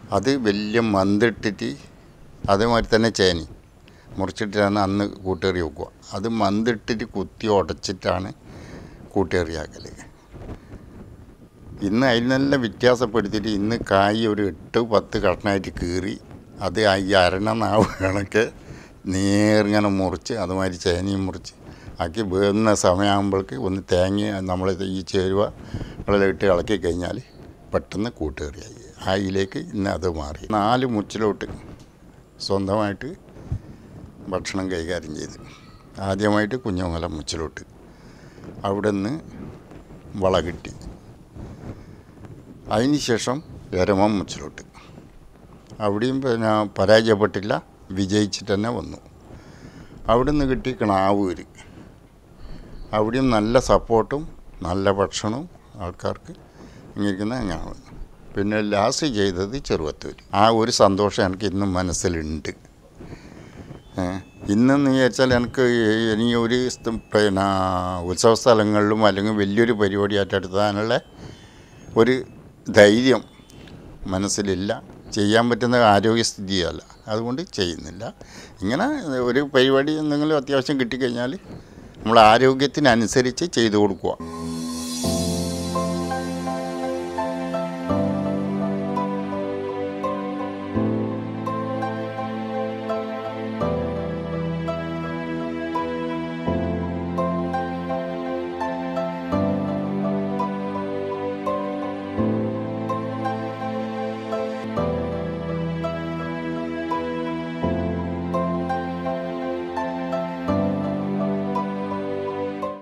അത് വലിയ മന്തിട്ടിട്ട് അതേമാതിരി തന്നെ ചേനി മുറിച്ചിട്ടാണ് അന്ന് കൂട്ടേറി വെക്കുക അത് മന്തിട്ടിട്ട് കുത്തി ഉടച്ചിട്ടാണ് കൂട്ടേറിയാക്കൽ ഇന്ന് അതിൽ നല്ല വ്യത്യാസപ്പെടുത്തിയിട്ട് ഇന്ന് കായ് ഒരു എട്ട് പത്ത് കഷ്ണമായിട്ട് കീറി അത് ഈ അരണ നാവ് കണക്ക് നേരിങ്ങനെ മുറിച്ച് അതുമാതിരി ചേനയും മുറിച്ച് ആക്കി വേകുന്ന സമയമാകുമ്പോഴേക്ക് ഒന്ന് തേങ്ങ നമ്മൾ ഈ ചേരുവ വെള്ളമിട്ട് ഇളക്കി കഴിഞ്ഞാൽ പെട്ടെന്ന് കൂട്ടുകറിയായി ആയിലേക്ക് ഇന്ന് അത് മാറി നാല് മുച്ചിലോട്ട് സ്വന്തമായിട്ട് ഭക്ഷണം കൈകാര്യം ചെയ്ത് ആദ്യമായിട്ട് കുഞ്ഞമല മുച്ചിലോട്ട് അവിടെ നിന്ന് വള കിട്ടി അതിനുശേഷം എരമം മുച്ചിലോട്ട് അവിടെയും പിന്നെ പരാജയപ്പെട്ടില്ല വിജയിച്ചിട്ട് തന്നെ വന്നു അവിടെ നിന്ന് കിട്ടി കിണാവൂര് അവിടെയും നല്ല സപ്പോർട്ടും നല്ല ഭക്ഷണവും ആൾക്കാർക്ക് ഇങ്ങിരിക്കുന്ന ഞാൻ പിന്നെ ലാസ്റ്റ് ചെയ്തത് ചെറുവത്തൂർ ആ ഒരു സന്തോഷം എനിക്ക് ഇന്നും മനസ്സിലുണ്ട് ഏ, ഇന്നെന്ന് വിചാരിച്ചാൽ എനിക്ക് ഇനി ഒരു സ്ഥ- പിന്നെ ഉത്സവ സ്ഥലങ്ങളിലും അല്ലെങ്കിൽ വലിയൊരു പരിപാടിയായിട്ട് എടുത്താനുള്ള ഒരു ധൈര്യം മനസ്സിലില്ല ചെയ്യാൻ പറ്റുന്ന ആരോഗ്യസ്ഥിതിയല്ല അതുകൊണ്ട് ചെയ്യുന്നില്ല ഇങ്ങനെ ഒരു പരിപാടി എന്തെങ്കിലും അത്യാവശ്യം കിട്ടിക്കഴിഞ്ഞാൽ നമ്മൾ ആരോഗ്യത്തിനനുസരിച്ച് ചെയ്തു കൊടുക്കുക